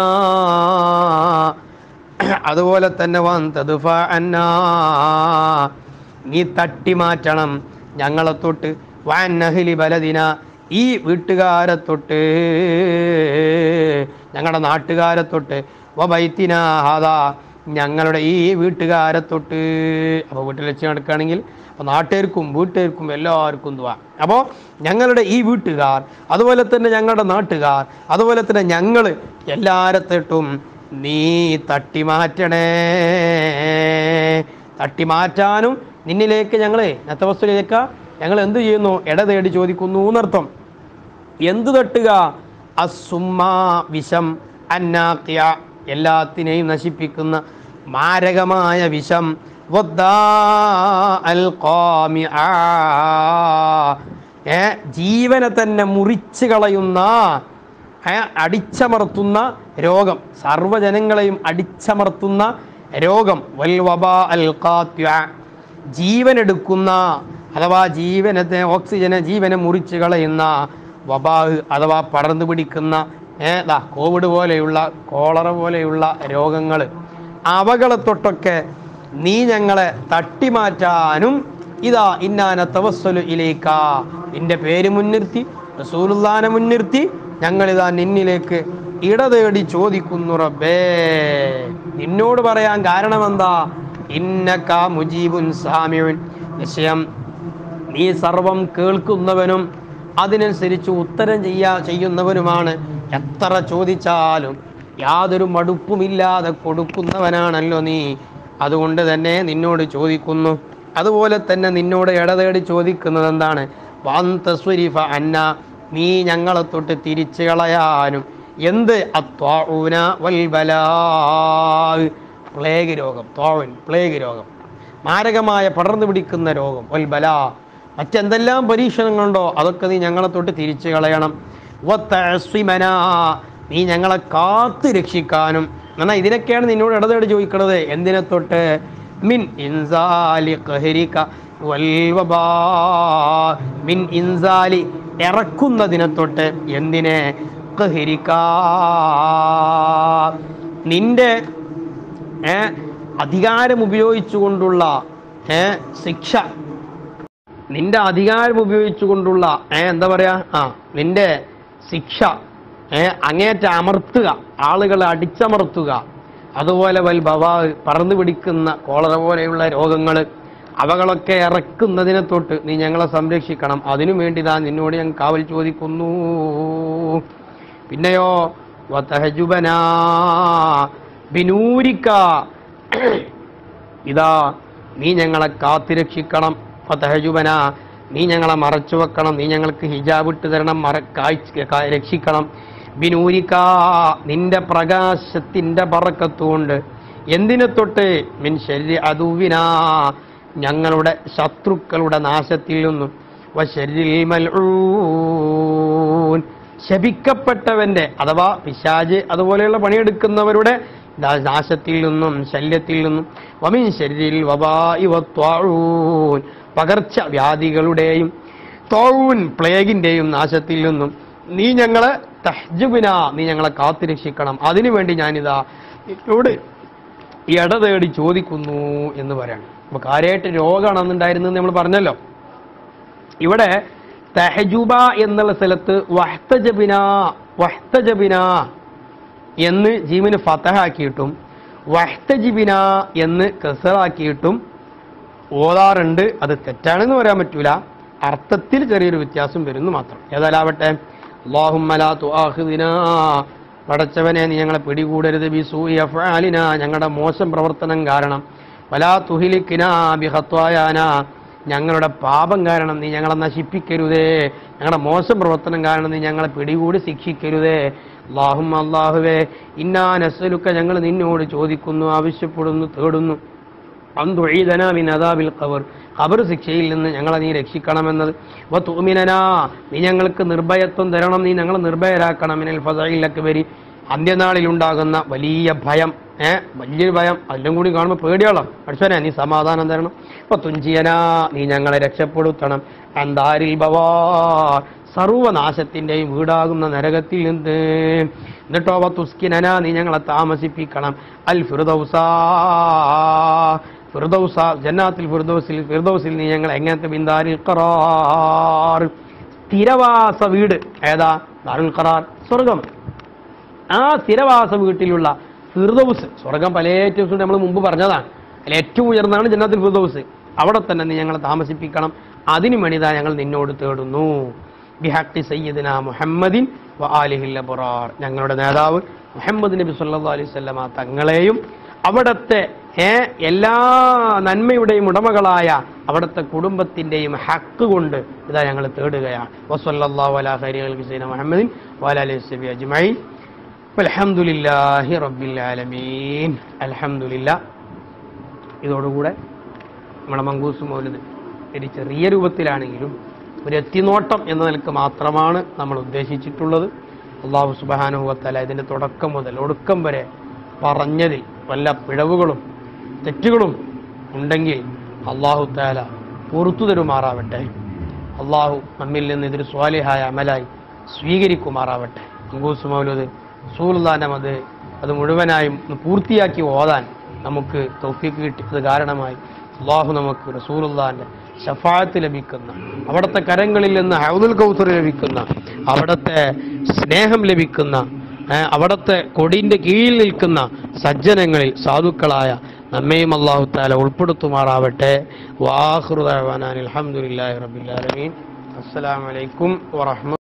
അതുപോലെ തന്നെ വൻ തദ്ഫഅ അന്നാ. നീ തട്ടി മാറ്റണം ഞങ്ങളെ തൊട്ട് വൻ നഹ്ലി ബലദിന ഈ വീട്ടുകാരെ തൊട്ട് ഞങ്ങളുടെ നാട്ടുകാരെ തൊട്ട് വൈത്തിന ഹാദാ ഞങ്ങളുടെ ഈ വീട്ടുകാരെ തൊട്ട് അപ്പോൾ വീട്ടിൽ വെച്ച് നടക്കുകയാണെങ്കിൽ അപ്പോൾ നാട്ടുകാർക്കും വീട്ടുകാർക്കും എല്ലാവർക്കും ദുവാ അപ്പോൾ ഞങ്ങളുടെ ഈ വീട്ടുകാർ അതുപോലെ തന്നെ ഞങ്ങളുടെ നാട്ടുകാർ അതുപോലെ തന്നെ ഞങ്ങൾ എല്ലാരത്തെട്ടും നീ തട്ടി മാറ്റണേ തട്ടി മാറ്റാനും നിന്നിലേക്ക് ഞങ്ങൾ നത്തവസ്തുലേക്ക് ഞങ്ങൾ എന്ത് ചെയ്യുന്നു ഇട തേടി ചോദിക്കുന്നു എന്നർത്ഥം എന്ത് തട്ടുക അസുമ്മാ വിഷം അന്നാക്യ എല്ലാത്തിനെയും നശിപ്പിക്കുന്ന മാരകമായ വിഷം വദ്ദാ അൽ ഖാമിആ. ഏ, ജീവനെ തന്നെ മുറിച്ച് കളയുന്ന ഏ, അടിച്ചമർത്തുന്ന രോഗം സർവ്വജനങ്ങളെയും അടിച്ചമർത്തുന്ന രോഗം വൽ വബാ അൽ ഖാത്യ ജീവനെടുക്കുന്ന അഥവാ ജീവനത്തെ ഓക്സിജനെ ജീവനെ മുറിച്ച് കളയുന്ന വബാഹ് അഥവാ പടർന്നു പിടിക്കുന്ന ഏതാ കോവിഡ് പോലെയുള്ള കോളറ പോലെയുള്ള രോഗങ്ങൾ അവകളെ തൊട്ടൊക്കെ നീ ഞങ്ങളെ തട്ടിമാറ്റാനും ഇതാ ഇന്നാന തവസ്സലു ഇലേക്ക നിന്റെ പേര് മുൻനിർത്തി റസൂലുള്ളാനെ മുൻനിർത്തി ഞങ്ങളിതാ നിന്നിലേക്ക് ഇടതേടി ചോദിക്കുന്നു റബ്ബേ നിന്നോട് പറയാൻ കാരണമെന്താ ഇന്നക മുജീബുൻ സാമിയുൻ നിശ്ചയം നീ സർവം കേൾക്കുന്നവനും അതിനനുസരിച്ച് ഉത്തരം ചെയ്യാ ചെയ്യുന്നവനുമാണ് എത്ര ചോദിച്ചാലും യാതൊരു മടുപ്പുമില്ലാതെ കൊടുക്കുന്നവനാണല്ലോ നീ അതുകൊണ്ട് തന്നെ നിന്നോട് ചോദിക്കുന്നു അതുപോലെ തന്നെ നിന്നോട് ഇടതേടി ചോദിക്കുന്നത് എന്താണ് വാന്തസ്വരിഫ അന്ന നീ ഞങ്ങളെ തൊട്ട് തിരിച്ചു കളയാനും എന്ത് അത്വാഊന വൽ ബലാ പ്ലേഗ് രോഗം തോവൻ പ്ലേഗ് രോഗം മാരകമായ പടർന്നു പിടിക്കുന്ന രോഗം വൽ ബലാ മറ്റെന്തെല്ലാം പരീക്ഷണങ്ങളുണ്ടോ അതൊക്കെ നീ ഞങ്ങളെ തൊട്ട് തിരിച്ചു കളയണം വത്തഅസ്വിമന, നീ ഞങ്ങളെ കാത്ത് രക്ഷിക്കാനും എന്നാൽ ഇതിനൊക്കെയാണ് നിന്നോട് ഇടതേട് ചോദിക്കുന്നത് എന്തിനെ തൊട്ട് മിൻ ഇൻസാലി ഖഹരിക വൽ വബാ മിൻ ഇൻസാലി ഇറക്കുന്നതിനെ തൊട്ട് എന്തിനെ ഖഹരിക നിന്റെ ഏ, അധികാരം ഉപയോഗിച്ചുകൊണ്ടുള്ള ഏ, ശിക്ഷ നിന്റെ അധികാരം ഉപയോഗിച്ചുകൊണ്ടുള്ള ഏ എന്താ പറയാ ആ നിന്റെ ശിക്ഷ ഏ അങ്ങേറ്റ അമർത്തുക ആളുകളെ അടിച്ചമർത്തുക അതുപോലെ വൽ ബവാ പറന്നു പിടിക്കുന്ന കോളറ പോലെയുള്ള രോഗങ്ങൾ അവകളൊക്കെ ഇറക്കുന്നതിനെ തൊട്ട് നീ ഞങ്ങളെ സംരക്ഷിക്കണം അതിനു വേണ്ടി താൻ നിന്നോട് ഞാൻ കാവൽ ചോദിക്കുന്നു പിന്നെയോ വതഹജുബനാ ബിനൂരിക്ക ഇതാ നീ ഞങ്ങളെ കാത്തിരക്ഷിക്കണം ഫതഹജുബന നീ ഞങ്ങളെ മറച്ചു വെക്കണം നീ ഞങ്ങൾക്ക് ഹിജാബ് ഇട്ട് തരണം മറ കാഴ്ച കാ- രക്ഷിക്കണം ബിനൂരിക്ക നിന്റെ പ്രകാശത്തിന്റെ പറക്കത്തുകൊണ്ട് എന്തിനെ തൊട്ട് മിൻ ശരി അതുവിനാ ഞങ്ങളുടെ ശത്രുക്കളുടെ നാശത്തിൽ നിന്നും വശരിൽ മൽഊൻ ശപിക്കപ്പെട്ടവന്റെ അഥവാ പിശാജ് അതുപോലെയുള്ള പണിയെടുക്കുന്നവരുടെ ദാ- നാശത്തിൽ നിന്നും ശല്യത്തിൽ നിന്നും വമിൻ ശരീരിൽ വബായി വത്വാഴൂൻ പകർച്ച വ്യാധികളുടെയും തോഴൂൻ പ്ലേഗിന്റെയും നാശത്തിൽ നിന്നും നീ ഞങ്ങളെ തഹ്ജുബിന നീ ഞങ്ങളെ കാത്തുരക്ഷിക്കണം അതിനുവേണ്ടി ഞാനിതാ എന്നോട് ഇട തേടി ചോദിക്കുന്നു എന്ന് പറയാണ് അപ്പൊ കാര്യമായിട്ട് രോഗമാണെന്നുണ്ടായിരുന്നെന്ന് നമ്മൾ പറഞ്ഞല്ലോ ഇവിടെ തെഹജുബ എന്നുള്ള സ്ഥലത്ത് വഹ്തജബിന വഹ്തജബിന എന്ന് ജീമിന് ഫതഹാക്കിയിട്ടും വഹ്തജിബിന എന്ന് കസറാക്കിയിട്ടും ഓതാറുണ്ട് അത് തെറ്റാണെന്ന് പറയാൻ പറ്റൂല അർത്ഥത്തിൽ ചെറിയൊരു വ്യത്യാസം വരുന്നു മാത്രം ഏതായാലാവട്ടെ അള്ളാഹുമ്മലാ തുആഖിദിനാ പടച്ചവനെ നീ ഞങ്ങളെ പിടികൂടരുത് ബിസൂഇ അഫ്ആലിന ഞങ്ങളുടെ മോശം പ്രവർത്തനം കാരണം വലാ തുഹിലിക്കിനാ ബിഹത്വായാന ഞങ്ങളുടെ പാപം കാരണം നീ ഞങ്ങളെ നശിപ്പിക്കരുതേ ഞങ്ങളുടെ മോശം പ്രവർത്തനം കാരണം നീ ഞങ്ങളെ പിടികൂടി ശിക്ഷിക്കരുതേ അള്ളാഹും അള്ളാഹുവേ ഇന്നാ നസലുക്ക ഞങ്ങൾ നിന്നോട് ചോദിക്കുന്നു ആവശ്യപ്പെടുന്നു തേടുന്നു അന്തുഴീതന മിൻ അദാബിൽ ഖബർ ഖബർ ശിക്ഷയിൽ നിന്ന് ഞങ്ങളെ നീ രക്ഷിക്കണമെന്നത് വ തുമിനനാ നീ ഞങ്ങൾക്ക് നിർഭയത്വം തരണം നീ ഞങ്ങളെ നിർഭയരാക്കണം മിനൽ ഫസയിലൊക്കെ വരി അന്ത്യനാളിൽ ഉണ്ടാകുന്ന വലിയ ഭയം ഏ വലിയൊരു ഭയം എല്ലാം കൂടി കാണുമ്പോൾ പേടിയോളം പഠിച്ചോനെ നീ സമാധാനം തരണം ഇപ്പൊ തുഞ്ചിയനാ നീ ഞങ്ങളെ രക്ഷപ്പെടുത്തണം അന്താരിൽ ബവാ സർവനാശത്തിന്റെയും വീടാകുന്ന നരകത്തിൽ നിന്ന് എന്നിട്ടോ വ തുസ്കിനന നീ ഞങ്ങളെ താമസിപ്പിക്കണം അൽ ഫിറുദൗസാ ഫിർദൗസ ജന്നാത്തിൽ ഫിർദൗസിൽ ഫിർദൗസിൽ നീ ഞങ്ങൾ എങ്ങനത്തെ ബിന്ദാരിൽ ഖറാർ സ്ഥിരവാസ വീട് ഏതാ ദാരുൽ ഖറാർ സ്വർഗം ആ സ്ഥിരവാസ വീട്ടിലുള്ള ഫിർദൗസ് സ്വർഗം പല ദിവസവും നമ്മൾ മുമ്പ് പറഞ്ഞതാണ് അതിൽ ഏറ്റവും ഉയർന്നതാണ് ജന്നാത്തിൽ ഫിർദൗസ് അവിടെ തന്നെ നീ ഞങ്ങളെ താമസിപ്പിക്കണം അതിനു വേണ്ടിതാ ഞങ്ങൾ നിന്നോട് തേടുന്നു ബിഹക്കി സയ്യിദിന മുഹമ്മദിൻ വ ആലിഹിൽ അബ്റാർ ഞങ്ങളുടെ നേതാവ് മുഹമ്മദ് നബി സല്ലല്ലാഹു അലൈഹി വസല്ലമ തങ്ങളെയും അവിടത്തെ ഏ എല്ലാ നന്മയുടെയും ഉടമകളായ അവിടുത്തെ കുടുംബത്തിന്റെയും ഹക്ക് കൊണ്ട് ഇതാ ഞങ്ങൾ തേടുകയാണ് വസല്ലല്ലാഹു അലാ ഖൈരിൽ ഹുസൈന മുഹമ്മദിൻ വഅലാ അലൈഹി വസല്ലം അജ്മഈൻ വൽഹംദുലില്ലാഹി റബ്ബിൽ ആലമീൻ അൽഹംദുലില്ലാ ഇതോടുകൂടെ നമ്മുടെ മങ്കൂസ് മൗലത് ഒരു ചെറിയ രൂപത്തിലാണെങ്കിലും ഒരു എത്തിനോട്ടം എന്ന നിലക്ക് മാത്രമാണ് നമ്മൾ ഉദ്ദേശിച്ചിട്ടുള്ളത് അള്ളാഹു സുബാനുഭവത്തല ഇതിൻ്റെ തുടക്കം മുതൽ ഒടുക്കം വരെ പറഞ്ഞതിൽ വല്ല പിഴവുകളും തെറ്റുകളും ഉണ്ടെങ്കിൽ അള്ളാഹു താല പുറത്തു തരുമാറാവട്ടെ അള്ളാഹു നമ്മിൽ നിന്ന് ഇതൊരു സ്വാലിഹായ അമലായി സ്വീകരിക്കുമാറാവട്ടെ മങ്കൂസ് മൗലത് സൂൽദാനം അത് അത് മുഴുവനായും ഒന്ന് പൂർത്തിയാക്കി ഓതാൻ നമുക്ക് തൗഫീക്ക് കിട്ടിയത് കാരണമായി അള്ളാഹു നമുക്ക് റസൂലുള്ളാന്റെ ഷഫായത്ത് ലഭിക്കുന്ന അവിടുത്തെ കരങ്ങളിൽ നിന്ന് ഹൗദുൽ കൗസർ ലഭിക്കുന്ന അവിടുത്തെ സ്നേഹം ലഭിക്കുന്ന ഏ, അവിടുത്തെ കൊടിന്റെ കീഴിൽ നിൽക്കുന്ന സജ്ജനങ്ങളിൽ സാധുക്കളായ നമ്മയും അള്ളാഹു താല ഉൾപ്പെടുത്തുമാറാവട്ടെ വാഹൃദാൻ അലഹമുല്ലാ റബിൻ അസ്സലാമലൈക്കും വറഹ്മ